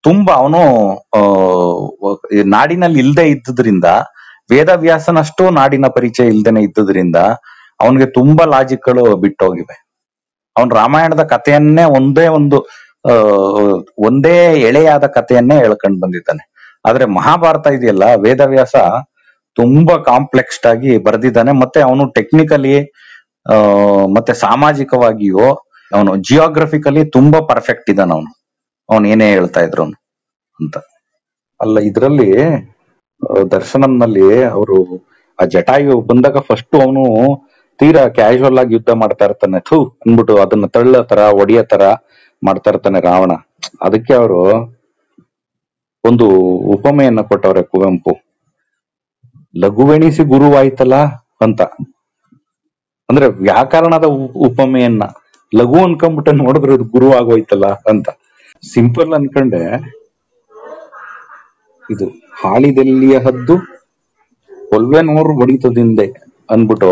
ತುಂಬಾ ಅವನು ನಾಡಿನಲ್ಲಿ ಇಲ್ದೇ ಇದ್ದುದ್ರಿಂದ ವೇದವ್ಯಾಸನಷ್ಟು ನಾಡಿನ ಪರಿಚಯ ಇಲ್ದೇನೆ ಇದ್ದುದ್ರಿಂದ ಅವನಿಗೆ ತುಂಬಾ ಲಾಜಿಕ್ಗಳು ಬಿಟ್ಟೋಗಿವೆ ಅವನ್ ರಾಮಾಯಣದ ಕಥೆಯನ್ನೇ ಒಂದೇ ಒಂದು ಆ, ಒಂದೇ ಎಳೆಯಾದ ಕಥೆಯನ್ನೇ ಹೇಳ್ಕೊಂಡ್ ಬಂದಿದ್ದಾನೆ ಆದ್ರೆ ಮಹಾಭಾರತ ಇದೆಯಲ್ಲ ವೇದವ್ಯಾಸ ತುಂಬಾ ಕಾಂಪ್ಲೆಕ್ಸ್ಡ್ ಆಗಿ ಬರೆದಿದ್ದಾನೆ ಮತ್ತೆ ಅವನು ಟೆಕ್ನಿಕಲಿ ಆ ಮತ್ತೆ ಸಾಮಾಜಿಕವಾಗಿಯೂ ಅವನು ಜಿಯೋಗ್ರಫಿಕಲಿ ತುಂಬಾ ಪರ್ಫೆಕ್ಟ್ ಇದ್ದಾನ ಅವನು ಅವನು ಏನೇ ಹೇಳ್ತಾ ಇದ್ರು ಅವ್ನು ಅಂತ ಅಲ್ಲ ಇದ್ರಲ್ಲಿ ದರ್ಶನಂನಲ್ಲಿ ಅವರು ಆ ಜಟಾಯು ಬಂದಾಗ ಫಸ್ಟ್ ಅವನು ತೀರಾ ಕ್ಯಾಶುವಲ್ ಆಗಿ ಯುದ್ಧ ಮಾಡ್ತಾ ಇರ್ತಾನೆ ಥೂ ಅಂದ್ಬಿಟ್ಟು ಅದನ್ನ ತಳ್ಳ ತರ ಒಡೆಯ ತರ ಮಾಡ್ತಾ ಇರ್ತಾನೆ ರಾವಣ ಅದಕ್ಕೆ ಅವರು ಒಂದು ಉಪಮೆಯನ್ನ ಕೊಟ್ಟವ್ರೆ ಕುವೆಂಪು ಲಘುವೆಣಿಸಿ ಗುರುವಾಯ್ತಲ್ಲ ಅಂತ ಅಂದ್ರೆ ವ್ಯಾಕರಣದ ಉ- ಉಪಮೆಯನ್ನ ಲಘು ಅನ್ಕೊಂಡ್ಬಿಟ್ಟೆ ನೋಡಿದ್ರೆ ಅದು ಗುರು ಆಗೋಯ್ತಲ್ಲ ಅಂತ ಸಿಂಪಲ್ ಅನ್ಕೊಂಡೆ ಇದು ಹಾಳಿದೆಲ್ಲಿಯ ಹದ್ದು ಕೊಲ್ವೆನೋರ್ ಹೊಡಿತದಿಂದೆ ಅನ್ಬಿಟ್ಟು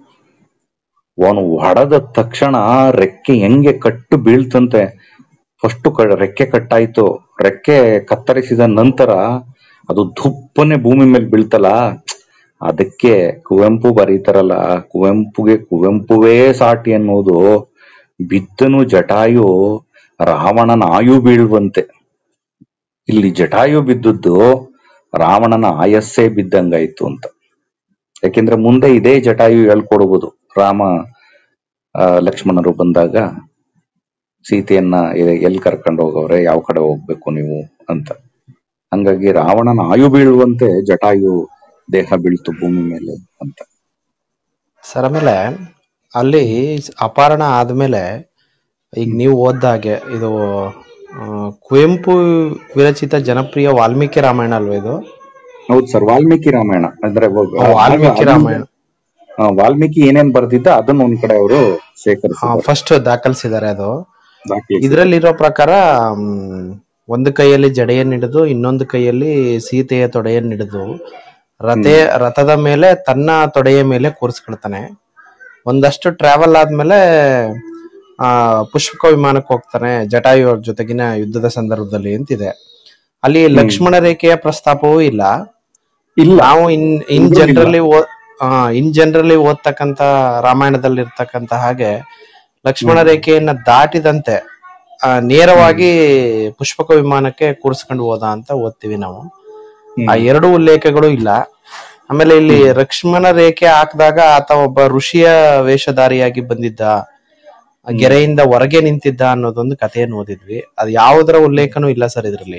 ಅವನು ಹೊಡೆದ ತಕ್ಷಣ ರೆಕ್ಕೆ ಹೆಂಗೆ ಕಟ್ಟು ಬೀಳ್ತಂತೆ ಫಸ್ಟ್ ರೆಕ್ಕೆ ಕಟ್ಟಾಯ್ತು ರೆಕ್ಕೆ ಕತ್ತರಿಸಿದ ನಂತರ ಅದು ಧುಪ್ಪನೆ ಭೂಮಿ ಮೇಲೆ ಬೀಳ್ತಲ್ಲ ಅದಕ್ಕೆ ಕುವೆಂಪು ಬರೀತಾರಲ್ಲ ಕುವೆಂಪುಗೆ ಕುವೆಂಪುವೇ ಸಾಟಿ ಅನ್ನೋದು ಬಿದ್ದನು ಜಟಾಯು ರಾವಣನ ಆಯು ಬೀಳುವಂತೆ ಇಲ್ಲಿ ಜಟಾಯು ಬಿದ್ದದ್ದು ರಾವಣನ ಆಯಸ್ಸೇ ಬಿದ್ದಂಗಾಯ್ತು ಅಂತ ಯಾಕೆಂದ್ರೆ ಮುಂದೆ ಇದೇ ಜಟಾಯು ಹೇಳ್ಕೊಡ್ಬೋದು ರಾಮ ಆ, ಲಕ್ಷ್ಮಣರು ಬಂದಾಗ ಸೀತೆಯನ್ನ ಎ- ಎಲ್ಲಿ ಕರ್ಕೊಂಡು ಹೋಗವ್ರೆ ಯಾವ ಕಡೆ ಹೋಗ್ಬೇಕು ನೀವು ಅಂತ ಹಂಗಾಗಿ ರಾವಣನ ಆಯು ಬೀಳುವಂತೆ ಜಟಾಯು ದೇಹ ಬೀಳ್ತು ಭೂಮಿ ಮೇಲೆ ಅಂತ ಸರ್ ಆಮೇಲೆ ಅಲ್ಲಿ ಅಪಹರಣ ಆದ್ಮೇಲೆ ಈಗ ನೀವು ಓದ್ದ ಹಾಗೆ ಇದು ಆ, ಕುವೆಂಪು ವಿರಚಿತ ಜನಪ್ರಿಯ ವಾಲ್ಮೀಕಿ ರಾಮಾಯಣ ಅಲ್ವಾ ಇದು ಹೌದು ಸರ್ ವಾಲ್ಮೀಕಿ ರಾಮಾಯಣ ಅಂದ್ರೆ ಒಬ್ಬ- ವಾಲ್ಮೀಕಿ ರಾಮಾಯಣ ಆ, ವಾಲ್ಮೀಕಿ ಏನೇನ್ ಬರ್ದಿದ್ದ ಅದನ್ನ ಒಂದ್ ಕಡೆ ಅವರು ಶೇಖರಿಸಿದ್ದಾರೆ ಫಸ್ಟ್ ದಾಖಲಿಸಿದ್ದಾರೆ ಅದು ದಾಖಲೆ. ಇದ್ರಲ್ಲಿರೋ ಪ್ರಕಾರ ಮ್, ಒಂದು ಕೈಯಲ್ಲಿ ಜಡೆಯನ್ನು ಹಿಡಿದು ಇನ್ನೊಂದು ಕೈಯಲ್ಲಿ ಸೀತೆಯ ತೊಡೆಯನ್ನು ಹಿಡಿದು ರಥೆ ರಥದ ಮೇಲೆ ತನ್ನ ತೊಡೆಯ ಮೇಲೆ ಕೂರಿಸ್ಕೊಳ್ತಾನೆ ಒಂದಷ್ಟು ಟ್ರಾವೆಲ್ ಆದ್ಮೇಲೆ ಆ ಪುಷ್ಪಕ ವಿಮಾನಕ್ಕೆ ಹೋಗ್ತಾನೆ ಜಟಾಯು ಅವ್ರ ಜೊತೆಗಿನ ಯುದ್ಧದ ಸಂದರ್ಭದಲ್ಲಿ ಅಂತಿದೆ ಅಲ್ಲಿ ಲಕ್ಷ್ಮಣ ರೇಖೆಯ ಪ್ರಸ್ತಾಪವೂ ಇಲ್ಲ ಇಲ್ಲ ನಾವು ಇನ್ ಇನ್ ಇಲ್ಲೂ ಇಲ್ಲ. ಜನರಲಿ ಇನ್ ಜನರಲಿ ಓದ್ತಕ್ಕಂತ ರಾಮಾಯಣದಲ್ಲಿ ಇರ್ತಕ್ಕಂತ ಹಾಗೆ ಲಕ್ಷ್ಮಣ ರೇಖೆಯನ್ನ ದಾಟಿದಂತೆ ಆ, ನೇರವಾಗಿ ಪುಷ್ಪಕ ವಿಮಾನಕ್ಕೆ ಕೂರಿಸ್ಕೊಂಡು ಹೋದ ಅಂತ ಓದ್ತೀವಿ ನಾವು ಹ್ಮ್. ಆ ಎರಡು ಉಲ್ಲೇಖಗಳು ಇಲ್ಲ ಆಮೇಲೆ ಇಲ್ಲಿ ಲಕ್ಷ್ಮಣ ರೇಖೆ ಹಾಕಿದಾಗ ಆತ ಒಬ್ಬ ಋಷಿಯ ವೇಷಧಾರಿಯಾಗಿ ಬಂದಿದ್ದ ಆ ಗೆರೆಯಿಂದ ಹೊರಗೆ ನಿಂತಿದ್ದ ಅನ್ನೋದೊಂದು ಕಥೆಯನ್ನು ಓದಿದ್ವಿ ಅದು ಯಾವುದರ ಉಲ್ಲೇಖನೂ ಇಲ್ಲ ಸರ್ ಇದರಲ್ಲಿ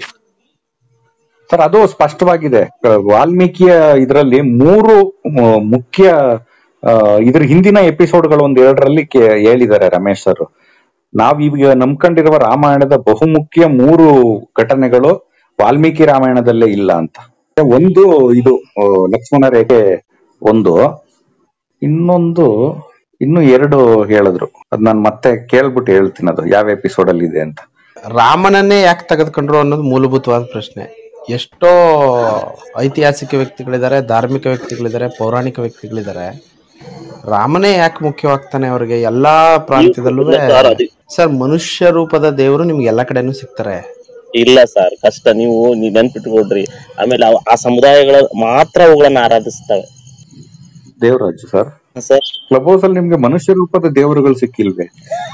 ಸರ್ ಅದು ಸ್ಪಷ್ಟವಾಗಿದೆ ಕ- ವಾಲ್ಮೀಕಿಯ ಇದರಲ್ಲಿ ಮೂರು ಮ- ಮುಖ್ಯ ಆ, ಇದ್ರ ಹಿಂದಿನ ಎಪಿಸೋಡ್ಗಳು ಒಂದ್ ಎರಡರಲ್ಲಿ ಕೇ- ಹೇಳಿದ್ದಾರೆ ರಮೇಶ್ ಸರ್ ನಾವೀಗ ನಂಬ್ಕೊಂಡಿರುವ ರಾಮಾಯಣದ ಬಹುಮುಖ್ಯ ಮೂರು ಘಟನೆಗಳು ವಾಲ್ಮೀಕಿ ರಾಮಾಯಣದಲ್ಲೇ ಇಲ್ಲ ಅಂತ ಒಂದು ಇದು ಆ, ಲಕ್ಷ್ಮಣ ರೇಖೆ ಒಂದು ಇನ್ನೊಂದು ಇನ್ನು ಎರಡು ಹೇಳಿದ್ರು ಅದ್ ನಾನು ಮತ್ತೆ ಕೇಳ್ಬಿಟ್ಟು ಹೇಳ್ತೀನಿ ಅದು ಯಾವ ಎಪಿಸೋಡ್ ಅಲ್ಲಿ ಇದೆ ಅಂತ ರಾಮನನ್ನೇ ಯಾಕೆ ತೆಗೆದುಕೊಂಡ್ರು ಅನ್ನೋದು ಮೂಲಭೂತವಾದ ಪ್ರಶ್ನೆ ಎಷ್ಟೋ ಐತಿಹಾಸಿಕ ವ್ಯಕ್ತಿಗಳಿದ್ದಾರೆ ಧಾರ್ಮಿಕ ವ್ಯಕ್ತಿಗಳಿದ್ದಾರೆ ಪೌರಾಣಿಕ ವ್ಯಕ್ತಿಗಳಿದ್ದಾರೆ ರಾಮನೇ ಯಾಕೆ ಮುಖ್ಯವಾಗ್ತಾನೆ ಅವ್ರಿಗೆ ಎಲ್ಲಾ ಪ್ರಾಂತ್ಯದಲ್ಲೂ ಸರ್ ಅದು ಸರ್ ಮನುಷ್ಯ ರೂಪದ ದೇವರು ನಿಮ್ಗೆ ಎಲ್ಲಾ ಕಡೆನೂ ಸಿಗ್ತಾರೆ ಇಲ್ಲ ಸರ್ ಕಷ್ಟ ನೀವು ನೀವ್ ನೆನ್ಪಿಟ್ಕೊಡ್ರಿ ಆಮೇಲೆ ಅವ್- ಆ ಸಮುದಾಯಗಳ ಮಾತ್ರ ಅವುಗಳನ್ನ ಆರಾಧಿಸ್ತವೆ Devaraj sir sir club house ಅಲ್ಲಿ ನಿಮ್ಗೆ ಮನುಷ್ಯ ರೂಪದ ದೇವರುಗಳು ಸಿಕ್ಕಿಲ್ವೇ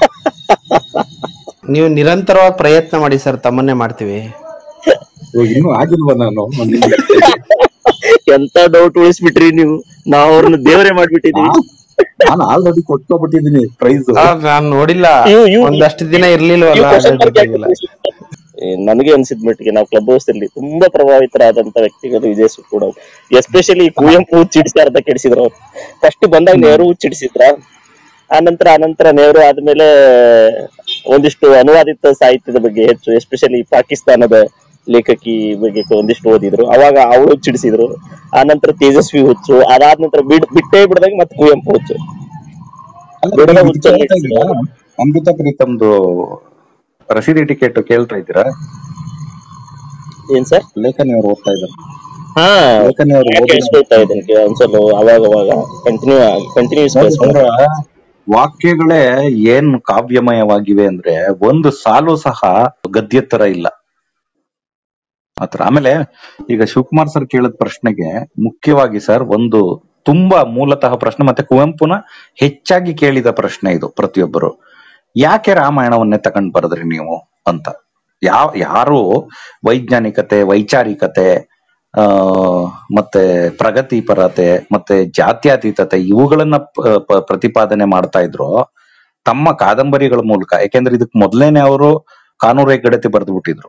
ನೀವು ನಿರಂತರವಾಗಿ ಪ್ರಯತ್ನ ಮಾಡಿ ಸರ್ ತಮ್ಮನ್ನೇ ಮಾಡ್ತೀವಿ ಓ, ಇನ್ನೂ ಆಗಿಲ್ವಾ ನಾನು ನಿಮ್ಗೆ? ಎಂತ ಡೌಟ್ ಉಳಿಸ್ಬಿಟ್ರಿ ನೀವು ನಾವ್ ಅವ್ರನ್ನ ದೇವರೇ ಮಾಡ್ಬಿಟ್ಟಿದೀವಿ ನಾನು ಆಲ್ರೆಡಿ ಕೊಟ್ಕೊಬಿಟ್ಟಿದೀನಿ ಪ್ರೈಸ್ ನಾನು ನೋಡಿಲ್ಲ ಇವ್- ಇವ್- ಒಂದಷ್ಟು ದಿನ ಇರ್ಲಿಲ್ವಲ್ಲ ನೀವು question ಅದ್ರ mark ಯಾಕೆ ಜೊತೆಗಿಲ್ಲ. ಏ, ನನಗೆ ಅನ್ಸಿದ್ ಮಟ್ಟಿಗೆ ನಾವು ಕ್ಲಬ್ ಹೌಸ್ ಅಲ್ಲಿ ತುಂಬಾ ಪ್ರಭಾವಿತರಾದಂತ ವ್ಯಕ್ತಿಗಳು ವಿಜಯ್ ಕೂಡ ಎಸ್ಪೆಷಲಿ ಕುವೆಂಪು ಹುಚ್ಚಿಡಿಸಿ ಅರ್ಧ ಕೆಡಿಸಿದ್ರು ಅವ್ರು ಫಸ್ಟ್ ಬಂದಾಗ ನೆಹರು ಹುಚ್ಚಿಡಿಸಿದ್ರ ಆನಂತರ ಆನಂತರ ನೆಹರು ಆದ್ಮೇಲೆ ಒಂದಿಷ್ಟು ಅನುವಾದಿತ ಸಾಹಿತ್ಯದ ಬಗ್ಗೆ ಹೆಚ್ಚು ಎಸ್ಪೆಷಲಿ ಪಾಕಿಸ್ತಾನದ ಲೇಖಕಿ ಬಗ್ಗೆ ಒಂದಿಷ್ಟು ಓದಿದ್ರು ಅವಾಗ ಅವಳು ಹುಚ್ಚಿಡಿಸಿದ್ರು ಆನಂತರ ತೇಜಸ್ವಿ ಹುಚ್ಚು ಅದಾದ ನಂತರ ಬಿಡ್ ಬಿಟ್ಟೇ ಬಿಡದಾಗ ಮತ್ತೆ ಕುವೆಂಪು ಹುಚ್ಚು ಬಿಡದ ಹುಚ್ಚಲ್ಲಿ ಅಮೃತ ಪ್ರೀತಮ್ದು ರಸೀದಿ ಟಿಕೆಟ್ ಕೇಳ್ತಾ ಇದ್ದೀರಾ ಏನ್ ಸರ್ ಲೇಖನಿ ಅವ್ರು ಓದ್ತಾ ಇದ್ದಾರೆ ಹಾ ಲೇಖನಿ ಅವರು ಕೇಳಿಸ್ಕೊಳ್ತಾ ಇದ್ದೀನಿ ಒಂದ್ಸಲ ಅವಾಗ ಅವಾಗ ಕಂಟಿನ್ಯೂ ಕಂಟಿನ್ಯೂಸ್ ಅವರ ವಾಕ್ಯಗಳೇ ಏನ್ ಕಾವ್ಯಮಯವಾಗಿವೆ ಅಂದ್ರೆ ಒಂದು ಸಾಲು ಸಹ ಗದ್ಯ ತರ ಇಲ್ಲ ಆತರ ಆಮೇಲೆ ಈಗ ಶಿವಕುಮಾರ್ ಸರ್ ಕೇಳಿದ ಪ್ರಶ್ನೆಗೆ ಮುಖ್ಯವಾಗಿ ಸರ್ ಒಂದು ತುಂಬಾ ಮೂಲತಃ ಪ್ರಶ್ನೆ ಮತ್ತೆ ಕುವೆಂಪುನ ಹೆಚ್ಚಾಗಿ ಕೇಳಿದ ಪ್ರಶ್ನೆ ಇದು ಪ್ರತಿಯೊಬ್ಬರು ಯಾಕೆ ರಾಮಾಯಣವನ್ನೇ ತಗೊಂಡ್ ಬರದ್ರಿ ನೀವು ಅಂತ ಯಾವ ಯಾರು ವೈಜ್ಞಾನಿಕತೆ ವೈಚಾರಿಕತೆ ಆ ಮತ್ತೆ ಪ್ರಗತಿಪರತೆ ಮತ್ತೆ ಜಾತ್ಯತೀತತೆ ಇವುಗಳನ್ನ ಪ- ಪ- ಪ್ರತಿಪಾದನೆ ಮಾಡ್ತಾ ಇದ್ರು ತಮ್ಮ ಕಾದಂಬರಿಗಳ ಮೂಲಕ ಯಾಕೆಂದ್ರೆ ಇದಕ್ ಮೊದಲೇನೆ ಅವರು ಕಾನೂರು ಹೆಗ್ಗಡತಿ ಬರೆದು ಬಿಟ್ಟಿದ್ರು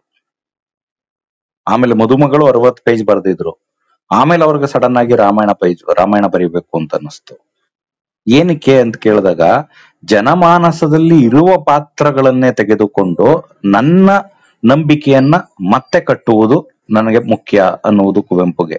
ಆಮೇಲೆ ಮದುಮಗಳು ಅರವತ್ ಪೇಜ್ ಬರೆದಿದ್ರು ಆಮೇಲೆ ಅವ್ರಿಗೆ ಸಡನ್ ಆಗಿ ರಾಮಾಯಣ ಪೇಜ್ ರಾಮಾಯಣ ಬರೀಬೇಕು ಅಂತ ಅನ್ನಿಸ್ತು ಏನಕ್ಕೆ ಅಂತ ಕೇಳಿದಾಗ ಜನಮಾನಸದಲ್ಲಿ ಇರುವ ಪಾತ್ರಗಳನ್ನೇ ತೆಗೆದುಕೊಂಡು ನನ್ನ ನಂಬಿಕೆಯನ್ನ ಮತ್ತೆ ಕಟ್ಟುವುದು ನನಗೆ ಮುಖ್ಯ ಅನ್ನುವುದು ಕುವೆಂಪುಗೆ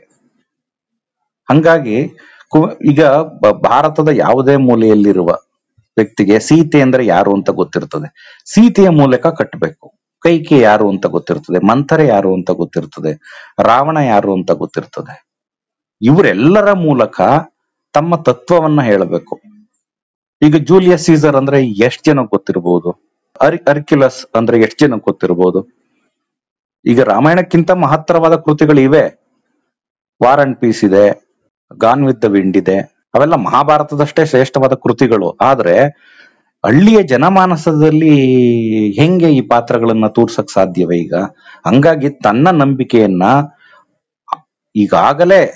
ಹಂಗಾಗಿ ಕು- ಈಗ ಬ- ಭಾರತದ ಯಾವುದೇ ಮೂಲೆಯಲ್ಲಿರುವ ವ್ಯಕ್ತಿಗೆ ಸೀತೆ ಅಂದ್ರೆ ಯಾರು ಅಂತ ಗೊತ್ತಿರ್ತದೆ ಸೀತೆಯ ಮೂಲಕ ಕಟ್ಟಬೇಕು ಕೈಕೆ ಯಾರು ಅಂತ ಗೊತ್ತಿರ್ತದೆ ಮಂಥರೆ ಯಾರು ಅಂತ ಗೊತ್ತಿರ್ತದೆ ರಾವಣ ಯಾರು ಅಂತ ಗೊತ್ತಿರ್ತದೆ ಇವರೆಲ್ಲರ ಮೂಲಕ ತಮ್ಮ ತತ್ವವನ್ನ ಹೇಳಬೇಕು ಈಗ ಜೂಲಿಯಸ್ ಸೀಸರ್ ಅಂದ್ರೆ ಎಷ್ಟ್ ಜನ ಗೊತ್ತಿರಬಹುದು ಅರ್ ಅರ್ಕ್ಯುಲಸ್ ಅಂದ್ರೆ ಎಷ್ಟ್ ಜನ ಗೊತ್ತಿರಬಹುದು ಈಗ ರಾಮಾಯಣಕ್ಕಿಂತ ಮಹತ್ತರವಾದ ಕೃತಿಗಳು ಇವೆ ವಾರ್ ಅಂಡ್ ಪೀಸ್ ಇದೆ ಗಾನ್ ವಿತ್ ದ ವಿಂಡ್ ಇದೆ ಅವೆಲ್ಲ ಮಹಾಭಾರತದಷ್ಟೇ ಶ್ರೇಷ್ಠವಾದ ಕೃತಿಗಳು ಆದ್ರೆ ಹಳ್ಳಿಯ ಜನಮಾನಸದಲ್ಲಿ ಹೆಂಗೆ ಈ ಪಾತ್ರಗಳನ್ನ ತೋರ್ಸಕ್ ಸಾಧ್ಯವೇ ಈಗ ಹಂಗಾಗಿ ತನ್ನ ನಂಬಿಕೆಯನ್ನ ಈಗಾಗಲೇ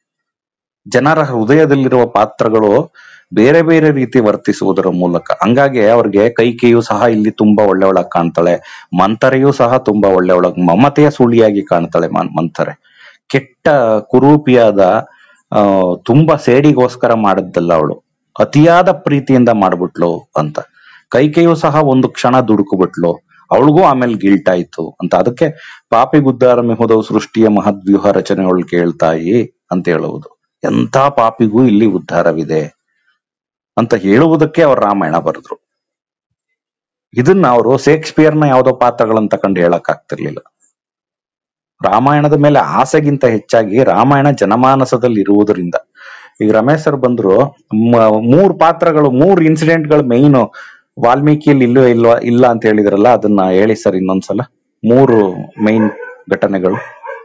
ಜನರ ಹೃದಯದಲ್ಲಿರುವ ಪಾತ್ರಗಳು ಬೇರೆ ಬೇರೆ ರೀತಿ ವರ್ತಿಸುವುದರ ಮೂಲಕ ಹಂಗಾಗಿ ಅವ್ರಿಗೆ ಕೈಕೆಯು ಸಹ ಇಲ್ಲಿ ತುಂಬಾ ಒಳ್ಳೆಯವಳಾಗಿ ಕಾಣ್ತಾಳೆ ಮಂಥರೆಯೂ ಸಹ ತುಂಬಾ ಒಳ್ಳೆಯವಳಾಗಿ ಮಮತೆಯ ಸುಳಿಯಾಗಿ ಕಾಣ್ತಾಳೆ ಮನ್- ಮಂಥರೆ ಕೆಟ್ಟ ಕುರೂಪಿಯಾದ ಆ ತುಂಬಾ ಸೇಡಿಗೋಸ್ಕರ ಮಾಡಿದ್ದಲ್ಲ ಅವಳು ಅತಿಯಾದ ಪ್ರೀತಿಯಿಂದ ಮಾಡ್ಬಿಟ್ಲು ಅಂತ ಕೈಕೆಯು ಸಹ ಒಂದು ಕ್ಷಣ ದುಡುಕು ಅವಳಿಗೂ ಆಮೇಲೆ ಗಿಲ್ಟ್ ಆಯ್ತು ಅಂತ ಅದಕ್ಕೆ ಪಾಪಿ ಗುದ್ದಾರ ಮೆಹುದವು ಸೃಷ್ಟಿಯ ಮಹದ್ವ್ಯೂಹ ರಚನೆಗಳು ಕೇಳ್ತಾಯಿ ಅಂತ ಹೇಳುವುದು ಎಂಥ ಪಾಪಿಗೂ ಇಲ್ಲಿ ಉದ್ಧಾರವಿದೆ ಅಂತ ಹೇಳುವುದಕ್ಕೆ ಅವ್ರು ರಾಮಾಯಣ ಬರೆದ್ರು ಇದನ್ನ ಅವರು ಶೇಕ್ಸ್ಪಿಯರ್ನ ಯಾವ್ದೋ ಪಾತ್ರಗಳನ್ನ ತಕೊಂಡು ಹೇಳಕ್ ಆಗ್ತಿರ್ಲಿಲ್ಲ ರಾಮಾಯಣದ ಮೇಲೆ ಆಸೆಗಿಂತ ಹೆಚ್ಚಾಗಿ ರಾಮಾಯಣ ಜನಮಾನಸದಲ್ಲಿ ಇರುವುದರಿಂದ ಈಗ ರಮೇಶ್ ಸರ್ ಬಂದ್ರು ಮ- ಮೂರ್ ಪಾತ್ರಗಳು ಮೂರ್ ಇನ್ಸಿಡೆಂಟ್ ಗಳು ಮೈನ್ ವಾಲ್ಮೀಕಿಯಲ್ಲಿ ಇಲ್ಲೋ ಇಲ್ವಾ ಇಲ್ಲ ಅಂತ ಹೇಳಿದ್ರಲ್ಲ ಅದನ್ನ ಹೇಳಿ ಸರ್ ಇನ್ನೊಂದ್ಸಲ ಮೂರು ಮೈನ್ ಘಟನೆಗಳು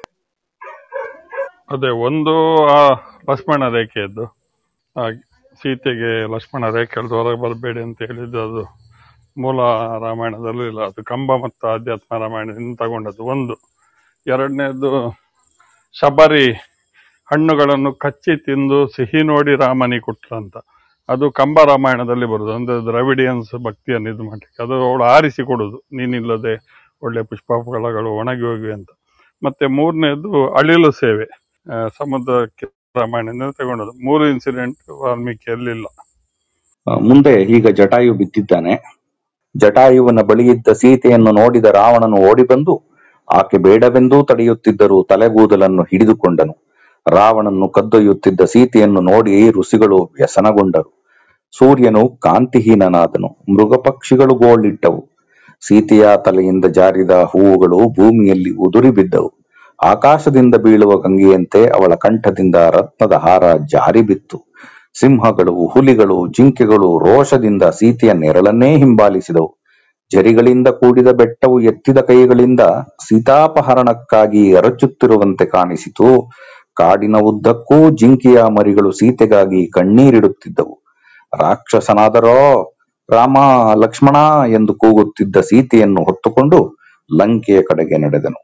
ಅದೇ ಒಂದು ಆ ಲಕ್ಷ್ಮಣ ರೇಖೆಯದ್ದು ಆ ಸೀತೆಗೆ ಲಕ್ಷ್ಮಣ ರೇಖೆ ಎಳ್ದು ಹೊರಗೆ ಬರಬೇಡಿ ಅಂತ ಹೇಳಿದ್ದು ಅದು ಮೂಲ ರಾಮಾಯಣದಲ್ಲೂ ಇಲ್ಲ ಅದು ಕಂಬ ಮತ್ತು ಆಧ್ಯಾತ್ಮ ರಾಮಾಯಣದಿಂದ ತಗೊಂಡದ್ದು ಒಂದು ಎರಡನೇದು ಶಬರಿ ಹಣ್ಣುಗಳನ್ನು ಕಚ್ಚಿ ತಿಂದು ಸಿಹಿ ನೋಡಿ ರಾಮನಿ ಕೊಟ್ರ ಅಂತ ಅದು ಕಂಬ ರಾಮಾಯಣದಲ್ಲಿ ಬರುದು ಅಂದ್ರೆ ದ್ರವಿಡಿಯನ್ಸ್ ಭಕ್ತಿಯನ್ನು ಇದು ಮಾಡ್ಲಿಕ್ಕೆ ಅದು ಅವಳು ಆರಿಸಿ ಕೊಡುದು ನೀನಿಲ್ಲದೆ ಒಳ್ಳೆ ಪುಷ್ಪ ಫಲಗಳು ಒಣಗಿ ಹೋಗಿವೆ ಅಂತ ಮತ್ತೆ ಮೂರನೇದು ಅಳಿಲು ಸೇವೆ ಆ, ಸಮುದ್ರಕ್ಕೆ ರಾಮಾಯಣದಿಂದ ತಗೊಂಡದ್ದು ಮೂರು ಇನ್ಸಿಡೆಂಟ್ ವಾಲ್ಮೀಕಿಯಲ್ಲಿಲ್ಲ ಆ, ಮುಂದೆ ಈಗ ಜಟಾಯು ಬಿದ್ದಿದ್ದಾನೆ ಜಟಾಯುವಿನ ಬಳಿಯಿದ್ದ ಸೀತೆಯನ್ನು ನೋಡಿದ ರಾವಣನು ಓಡಿ ಬಂದು ಆಕೆ ಬೇಡವೆಂದೂ ತಡೆಯುತ್ತಿದ್ದರೂ ತಲೆಗೂದಲನ್ನು ಹಿಡಿದುಕೊಂಡನು ರಾವಣನ್ನು ಕದ್ದೊಯ್ಯುತ್ತಿದ್ದ ಸೀತೆಯನ್ನು ನೋಡಿ ಋಷಿಗಳು ವ್ಯಸನಗೊಂಡರು ಸೂರ್ಯನು ಕಾಂತಿಹೀನನಾದನು ಮೃಗ ಪಕ್ಷಿಗಳು ಗೋಳಿಟ್ಟವು ಸೀತೆಯ ತಲೆಯಿಂದ ಜಾರಿದ ಹೂವುಗಳು ಭೂಮಿಯಲ್ಲಿ ಉದುರಿ ಬಿದ್ದವು ಆಕಾಶದಿಂದ ಬೀಳುವ ಗಂಗೆಯಂತೆ ಅವಳ ಕಂಠದಿಂದ ರತ್ನದ ಹಾರ ಜಾರಿ ಬಿತ್ತು ಸಿಂಹಗಳು ಹುಲಿಗಳು ಜಿಂಕೆಗಳು ರೋಷದಿಂದ ಸೀತೆಯ ನೆರಳನ್ನೇ ಹಿಂಬಾಲಿಸಿದವು ಜರಿಗಳಿಂದ ಕೂಡಿದ ಬೆಟ್ಟವು ಎತ್ತಿದ ಕೈಗಳಿಂದ ಸೀತಾಪಹರಣಕ್ಕಾಗಿ ಎರಚುತ್ತಿರುವಂತೆ ಕಾಣಿಸಿತು ಕಾಡಿನ ಉದ್ದಕ್ಕೂ ಜಿಂಕೆಯ ಮರಿಗಳು ಸೀತೆಗಾಗಿ ಕಣ್ಣೀರಿಡುತ್ತಿದ್ದವು ರಾಕ್ಷಸನಾದರೋ ರಾಮ ಲಕ್ಷ್ಮಣ ಎಂದು ಕೂಗುತ್ತಿದ್ದ ಸೀತೆಯನ್ನು ಹೊತ್ತುಕೊಂಡು ಲಂಕೆಯ ಕಡೆಗೆ ನಡೆದನು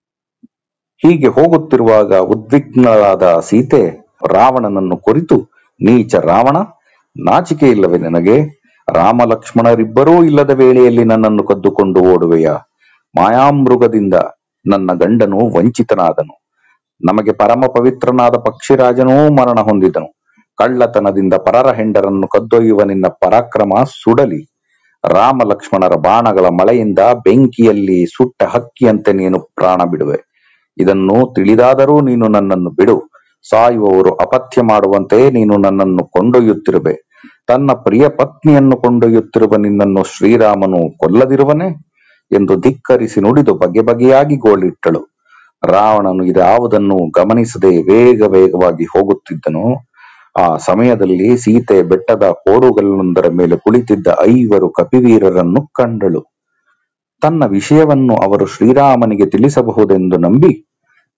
ಹೀಗೆ ಹೋಗುತ್ತಿರುವಾಗ ಉದ್ವಿಗ್ನಳಾದ ಸೀತೆ ರಾವಣನನ್ನು ಕುರಿತು ನೀಚ ರಾವಣ ನಾಚಿಕೆ ಇಲ್ಲವೇ ನನಗೆ ರಾಮ ಲಕ್ಷ್ಮಣರಿಬ್ಬರೂ ಇಲ್ಲದ ವೇಳೆಯಲ್ಲಿ ನನ್ನನ್ನು ಕದ್ದುಕೊಂಡು ಓಡುವೆಯ ಮಾಯಾಮೃಗದಿಂದ ನನ್ನ ಗಂಡನು ವಂಚಿತನಾದನು ನಮಗೆ ಪರಮ ಪವಿತ್ರನಾದ ಪಕ್ಷಿರಾಜನೂ ಮರಣ ಹೊಂದಿದನು ಕಳ್ಳತನದಿಂದ ಪರರ ಹೆಂಡರನ್ನು ಕದ್ದೊಯ್ಯುವ ನಿನ್ನ ಪರಾಕ್ರಮ ಸುಡಲಿ ರಾಮ ಲಕ್ಷ್ಮಣರ ಬಾಣಗಳ ಮಳೆಯಿಂದ ಬೆಂಕಿಯಲ್ಲಿ ಸುಟ್ಟ ಹಕ್ಕಿಯಂತೆ ನೀನು ಪ್ರಾಣ ಬಿಡುವೆ ಇದನ್ನು ತಿಳಿದಾದರೂ ನೀನು ನನ್ನನ್ನು ಬಿಡು ಸಾಯುವವರು ಅಪಥ್ಯ ಮಾಡುವಂತೆ ನೀನು ನನ್ನನ್ನು ಕೊಂಡೊಯ್ಯುತ್ತಿರುವೆ ತನ್ನ ಪ್ರಿಯ ಪತ್ನಿಯನ್ನು ಕೊಂಡೊಯ್ಯುತ್ತಿರುವ ನಿನ್ನನ್ನು ಶ್ರೀರಾಮನು ಕೊಲ್ಲದಿರುವನೆ ಎಂದು ಧಿಕ್ಕರಿಸಿ ನುಡಿದು ಬಗೆ ಬಗೆಯಾಗಿ ಗೋಳಿಟ್ಟಳು ರಾವಣನು ಇದಾವುದನ್ನು ಗಮನಿಸದೆ ವೇಗ ವೇಗವಾಗಿ ಹೋಗುತ್ತಿದ್ದನು ಆ ಸಮಯದಲ್ಲಿ ಸೀತೆ ಬೆಟ್ಟದ ಕೋಡುಗಲ್ಲೊಂದರ ಮೇಲೆ ಕುಳಿತಿದ್ದ ಐವರು ಕಪಿವೀರರನ್ನು ಕಂಡಳು ತನ್ನ ವಿಷಯವನ್ನು ಅವರು ಶ್ರೀರಾಮನಿಗೆ ತಿಳಿಸಬಹುದೆಂದು ನಂಬಿ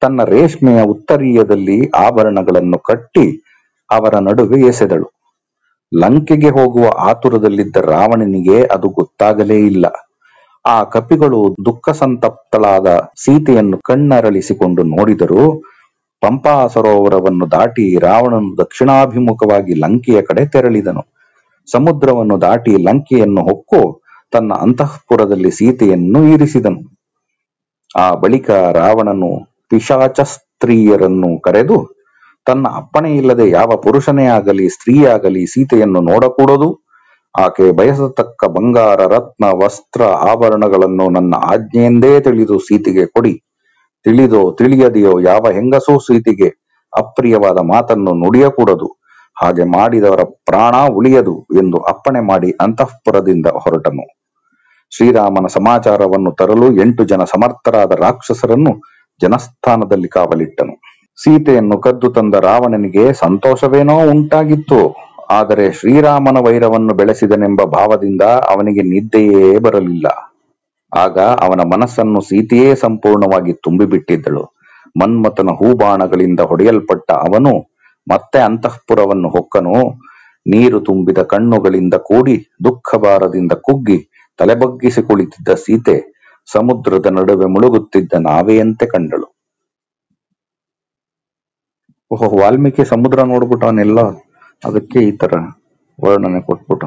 ತನ್ನ ರೇಷ್ಮೆಯ ಉತ್ತರೀಯದಲ್ಲಿ ಆಭರಣಗಳನ್ನು ಕಟ್ಟಿ ಅವರ ನಡುವೆ ಎಸೆದಳು ಲಂಕೆಗೆ ಹೋಗುವ ಆತುರದಲ್ಲಿದ್ದ ರಾವಣನಿಗೆ ಅದು ಗೊತ್ತಾಗಲೇ ಇಲ್ಲ ಆ ಕಪಿಗಳು ದುಃಖ ಸಂತಪ್ತಳಾದ ಸೀತೆಯನ್ನು ಕಣ್ಣರಳಿಸಿಕೊಂಡು ನೋಡಿದರು ಪಂಪಾ ಸರೋವರವನ್ನು ದಾಟಿ ರಾವಣನು ದಕ್ಷಿಣಾಭಿಮುಖವಾಗಿ ಲಂಕೆಯ ಕಡೆ ತೆರಳಿದನು ಸಮುದ್ರವನ್ನು ದಾಟಿ ಲಂಕೆಯನ್ನು ಹೊಕ್ಕು ತನ್ನ ಅಂತಃಪುರದಲ್ಲಿ ಸೀತೆಯನ್ನು ಇರಿಸಿದನು ಆ ಬಳಿಕ ರಾವಣನು ಪಿಶಾಚ ಸ್ತ್ರೀಯರನ್ನು ಕರೆದು ತನ್ನ ಅಪ್ಪಣೆ ಇಲ್ಲದೆ ಯಾವ ಪುರುಷನೇ ಆಗಲಿ ಸ್ತ್ರೀಯಾಗಲಿ ಸೀತೆಯನ್ನು ನೋಡಕೂಡದು ಆಕೆ ಬಯಸತಕ್ಕ ಬಂಗಾರ ರತ್ನ ವಸ್ತ್ರ ಆಭರಣಗಳನ್ನು ನನ್ನ ಆಜ್ಞೆಯೆಂದೇ ತಿಳಿದು ಸೀತೆಗೆ ಕೊಡಿ ತಿಳಿದೋ ತಿಳಿಯದೆಯೋ ಯಾವ ಹೆಂಗಸೂ ಸೀತೆಗೆ ಅಪ್ರಿಯವಾದ ಮಾತನ್ನು ನುಡಿಯಕೂಡದು ಹಾಗೆ ಮಾಡಿದವರ ಪ್ರಾಣ ಉಳಿಯದು ಎಂದು ಅಪ್ಪಣೆ ಮಾಡಿ ಅಂತಃಪುರದಿಂದ ಹೊರಟನು ಶ್ರೀರಾಮನ ಸಮಾಚಾರವನ್ನು ತರಲು ಎಂಟು ಜನ ಸಮರ್ಥರಾದ ರಾಕ್ಷಸರನ್ನು ಜನಸ್ಥಾನದಲ್ಲಿ ಕಾವಲಿಟ್ಟನು ಸೀತೆಯನ್ನು ಕದ್ದು ತಂದ ರಾವಣನಿಗೆ ಸಂತೋಷವೇನೋ ಉಂಟಾಗಿತ್ತು ಆದರೆ ಶ್ರೀರಾಮನ ವೈರವನ್ನು ಬೆಳೆಸಿದನೆಂಬ ಭಾವದಿಂದ ಅವನಿಗೆ ನಿದ್ದೆಯೇ ಬರಲಿಲ್ಲ ಆಗ ಅವನ ಮನಸ್ಸನ್ನು ಸೀತೆಯೇ ಸಂಪೂರ್ಣವಾಗಿ ತುಂಬಿಬಿಟ್ಟಿದ್ದಳು ಮನ್ಮಥನ ಹೂಬಾಣಗಳಿಂದ ಹೊಡೆಯಲ್ಪಟ್ಟ ಅವನು ಮತ್ತೆ ಅಂತಃಪುರವನ್ನು ಹೊಕ್ಕನು ನೀರು ತುಂಬಿದ ಕಣ್ಣುಗಳಿಂದ ಕೂಡಿ ದುಃಖಭಾರದಿಂದ ಕುಗ್ಗಿ ತಲೆಬಗ್ಗಿಸಿ ಕುಳಿತಿದ್ದ ಸೀತೆ ಸಮುದ್ರದ ನಡುವೆ ಮುಳುಗುತ್ತಿದ್ದ ನಾವೆಯಂತೆ ಕಂಡಳು ಓಹೋ ವಾಲ್ಮೀಕಿ ಸಮುದ್ರ ನೋಡ್ಬಿಟ್ಟವನೆಲ್ಲ ಅದಕ್ಕೆ ಈ ತರ ವರ್ಣನೆ ಕೊಟ್ಬಿಟ್ಟು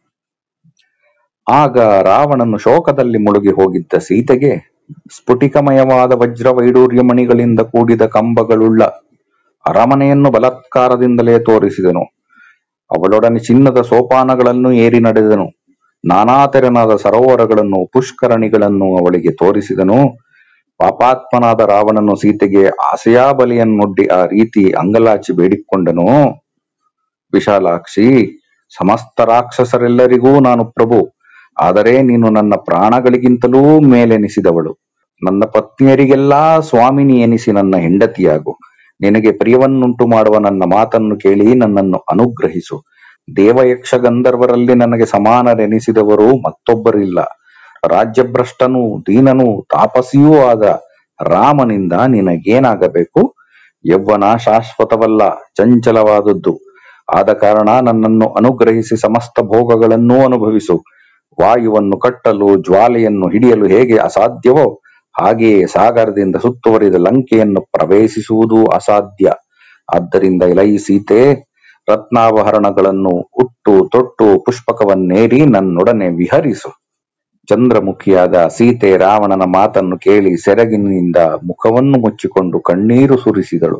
ಆಗ ರಾವಣನು ಶೋಕದಲ್ಲಿ ಮುಳುಗಿ ಹೋಗಿದ್ದ ಸೀತೆಗೆ ಸ್ಫುಟಿಕಮಯವಾದ ವಜ್ರ ವೈಡೂರ್ಯ ಮಣಿಗಳಿಂದ ಕೂಡಿದ ಕಂಬಗಳುಳ್ಳ ಅರಮನೆಯನ್ನು ಬಲಾತ್ಕಾರದಿಂದಲೇ ತೋರಿಸಿದನು ಅವಳೊಡನೆ ಚಿನ್ನದ ಸೋಪಾನಗಳನ್ನು ಏರಿ ನಡೆದನು ನಾನಾ ತೆರನಾದ ಸರೋವರಗಳನ್ನು ಪುಷ್ಕರಣಿಗಳನ್ನು ಅವಳಿಗೆ ತೋರಿಸಿದನು ಪಾಪಾತ್ಮನಾದ ರಾವಣನು ಸೀತೆಗೆ ಆಸೆಯಾ ಬಲಿಯನ್ನೊಡ್ಡಿ ಆ ರೀತಿ ಅಂಗಲಾಚಿ ಬೇಡಿಕೊಂಡನು ವಿಶಾಲಾಕ್ಷಿ ಸಮಸ್ತ ರಾಕ್ಷಸರೆಲ್ಲರಿಗೂ ನಾನು ಪ್ರಭು ಆದರೆ ನೀನು ನನ್ನ ಪ್ರಾಣಗಳಿಗಿಂತಲೂ ಮೇಲೆನಿಸಿದವಳು ನನ್ನ ಪತ್ನಿಯರಿಗೆಲ್ಲಾ ಸ್ವಾಮಿನಿ ಎನಿಸಿ ನನ್ನ ಹೆಂಡತಿಯಾಗು ನಿನಗೆ ಪ್ರಿಯವನ್ನುಂಟು ಮಾಡುವ ನನ್ನ ಮಾತನ್ನು ಕೇಳಿ ನನ್ನನ್ನು ಅನುಗ್ರಹಿಸು ದೇವಯಕ್ಷ ಗಂಧರ್ವರಲ್ಲಿ ನನಗೆ ಸಮಾನರೆನಿಸಿದವರು ಮತ್ತೊಬ್ಬರಿಲ್ಲ ರಾಜ್ಯಭ್ರಷ್ಟನೂ ದೀನನೂ ತಾಪಸಿಯೂ ಆದ ರಾಮನಿಂದ ನಿನಗೇನಾಗಬೇಕು ಯೌವನ ಶಾಶ್ವತವಲ್ಲ ಚಂಚಲವಾದದ್ದು ಆದ ಕಾರಣ ನನ್ನನ್ನು ಅನುಗ್ರಹಿಸಿ ಸಮಸ್ತ ಭೋಗಗಳನ್ನೂ ಅನುಭವಿಸು ವಾಯುವನ್ನು ಕಟ್ಟಲು ಜ್ವಾಲೆಯನ್ನು ಹಿಡಿಯಲು ಹೇಗೆ ಅಸಾಧ್ಯವೋ ಹಾಗೆಯೇ ಸಾಗರದಿಂದ ಸುತ್ತುವರಿದ ಲಂಕೆಯನ್ನು ಪ್ರವೇಶಿಸುವುದು ಅಸಾಧ್ಯ ಆದ್ದರಿಂದ ಇಲೈ ಸೀತೆ ರತ್ನಾಭರಣಗಳನ್ನು ಉಟ್ಟು ತೊಟ್ಟು ಪುಷ್ಪಕವನ್ನೇರಿ ನನ್ನೊಡನೆ ವಿಹರಿಸು ಚಂದ್ರಮುಖಿಯಾದ ಸೀತೆ ರಾವಣನ ಮಾತನ್ನು ಕೇಳಿ ಸೆರಗಿನಿಂದ ಮುಖವನ್ನು ಮುಚ್ಚಿಕೊಂಡು ಕಣ್ಣೀರು ಸುರಿಸಿದಳು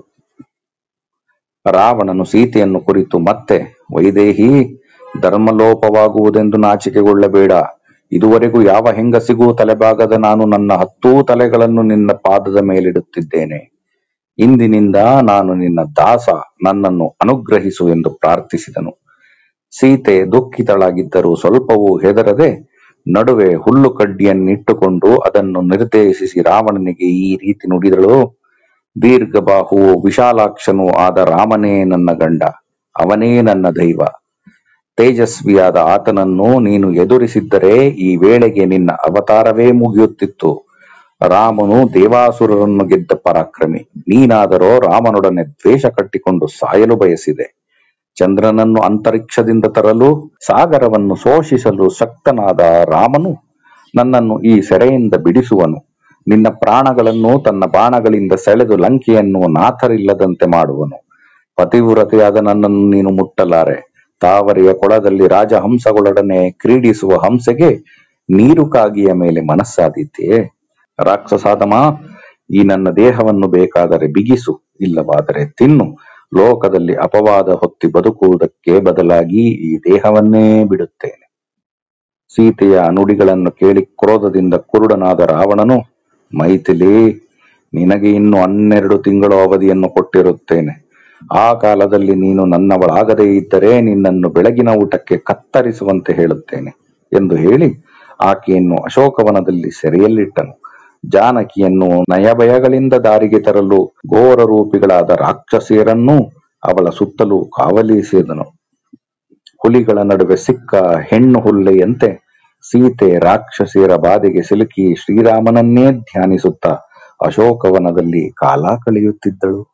ರಾವಣನು ಸೀತೆಯನ್ನು ಕುರಿತು ಮತ್ತೆ ವೈದೇಹಿ ಧರ್ಮಲೋಪವಾಗುವುದೆಂದು ನಾಚಿಕೆಗೊಳ್ಳಬೇಡ ಇದುವರೆಗೂ ಯಾವ ಹೆಂಗಸಿಗೂ ತಲೆಬಾಗದ ನಾನು ನನ್ನ ಹತ್ತೂ ತಲೆಗಳನ್ನು ನಿನ್ನ ಪಾದದ ಮೇಲಿಡುತ್ತಿದ್ದೇನೆ ಇಂದಿನಿಂದ ನಾನು ನಿನ್ನ ದಾಸ ನನ್ನನ್ನು ಅನುಗ್ರಹಿಸು ಎಂದು ಪ್ರಾರ್ಥಿಸಿದನು ಸೀತೆ ದುಃಖಿತಳಾಗಿದ್ದರೂ ಸ್ವಲ್ಪವೂ ಹೆದರದೆ ನಡುವೆ ಹುಲ್ಲು ಕಡ್ಡಿಯನ್ನಿಟ್ಟುಕೊಂಡು ಅದನ್ನು ನಿರ್ದೇಶಿಸಿ ರಾವಣನಿಗೆ ಈ ರೀತಿ ನುಡಿದಳು ದೀರ್ಘಬಾಹುವು ವಿಶಾಲಾಕ್ಷನೂ ಆದ ರಾಮನೇ ನನ್ನ ಗಂಡ ಅವನೇ ನನ್ನ ದೈವ ತೇಜಸ್ವಿಯಾದ ಆತನನ್ನು ನೀನು ಎದುರಿಸಿದ್ದರೆ ಈ ವೇಳೆಗೆ ನಿನ್ನ ಅವತಾರವೇ ಮುಗಿಯುತ್ತಿತ್ತು ರಾಮನು ದೇವಾಸುರರನ್ನು ಗೆದ್ದ ಪರಾಕ್ರಮಿ ನೀನಾದರೋ ರಾಮನೊಡನೆ ದ್ವೇಷ ಕಟ್ಟಿಕೊಂಡು ಸಾಯಲು ಬಯಸಿದೆ ಚಂದ್ರನನ್ನು ಅಂತರಿಕ್ಷದಿಂದ ತರಲು ಸಾಗರವನ್ನು ಶೋಷಿಸಲು ಶಕ್ತನಾದ ರಾಮನು ನನ್ನನ್ನು ಈ ಸೆರೆಯಿಂದ ಬಿಡಿಸುವನು ನಿನ್ನ ಪ್ರಾಣಗಳನ್ನು ತನ್ನ ಬಾಣಗಳಿಂದ ಸೆಳೆದು ಲಂಕೆಯನ್ನು ನಾಥರಿಲ್ಲದಂತೆ ಮಾಡುವನು ಪತಿವ್ರತೆಯಾದ ನನ್ನನ್ನು ನೀನು ಮುಟ್ಟಲಾರೆ ತಾವರೆಯ ಕೊಳದಲ್ಲಿ ರಾಜಹಂಸಗಳೊಡನೆ ಕ್ರೀಡಿಸುವ ಹಂಸೆಗೆ ನೀರು ಕಾಗಿಯ ಮೇಲೆ ಮನಸ್ಸಾದೀತೆಯೇ ರಾಕ್ಷಸಾದಮ ಈ ನನ್ನ ದೇಹವನ್ನು ಬೇಕಾದರೆ ಬಿಗಿಸು ಇಲ್ಲವಾದರೆ ತಿನ್ನು ಲೋಕದಲ್ಲಿ ಅಪವಾದ ಹೊತ್ತಿ ಬದುಕುವುದಕ್ಕೆ ಬದಲಾಗಿ ಈ ದೇಹವನ್ನೇ ಬಿಡುತ್ತೇನೆ ಸೀತೆಯ ನುಡಿಗಳನ್ನು ಕೇಳಿ ಕ್ರೋಧದಿಂದ ಕುರುಡನಾದ ರಾವಣನು ಮೈಥಿಲಿ ನಿನಗೆ ಇನ್ನು ಹನ್ನೆರಡು ತಿಂಗಳು ಅವಧಿಯನ್ನು ಕೊಟ್ಟಿರುತ್ತೇನೆ ಆ ಕಾಲದಲ್ಲಿ ನೀನು ನನ್ನವಳಾಗದೇ ಇದ್ದರೆ ನಿನ್ನನ್ನು ಬೆಳಗಿನ ಊಟಕ್ಕೆ ಕತ್ತರಿಸುವಂತೆ ಹೇಳುತ್ತೇನೆ ಎಂದು ಹೇಳಿ ಆಕೆಯನ್ನು ಅಶೋಕವನದಲ್ಲಿ ಸೆರೆಯಲ್ಲಿಟ್ಟನು ಜಾನಕಿಯನ್ನು ನಯಭಯಗಳಿಂದ ದಾರಿಗೆ ತರಲು ಘೋರ ರೂಪಿಗಳಾದ ರಾಕ್ಷಸಿಯರನ್ನೂ ಅವಳ ಸುತ್ತಲೂ ಕಾವಲಿಸಿದನು ಹುಲಿಗಳ ನಡುವೆ ಸಿಕ್ಕ ಹೆಣ್ಣು ಹುಲ್ಲೆಯಂತೆ ಸೀತೆ ರಾಕ್ಷಸಿಯರ ಬಾಧೆಗೆ ಸಿಲುಕಿ ಶ್ರೀರಾಮನನ್ನೇ ಧ್ಯಾನಿಸುತ್ತಾ ಅಶೋಕವನದಲ್ಲಿ ಕಾಲ ಕಳೆಯುತ್ತಿದ್ದಳು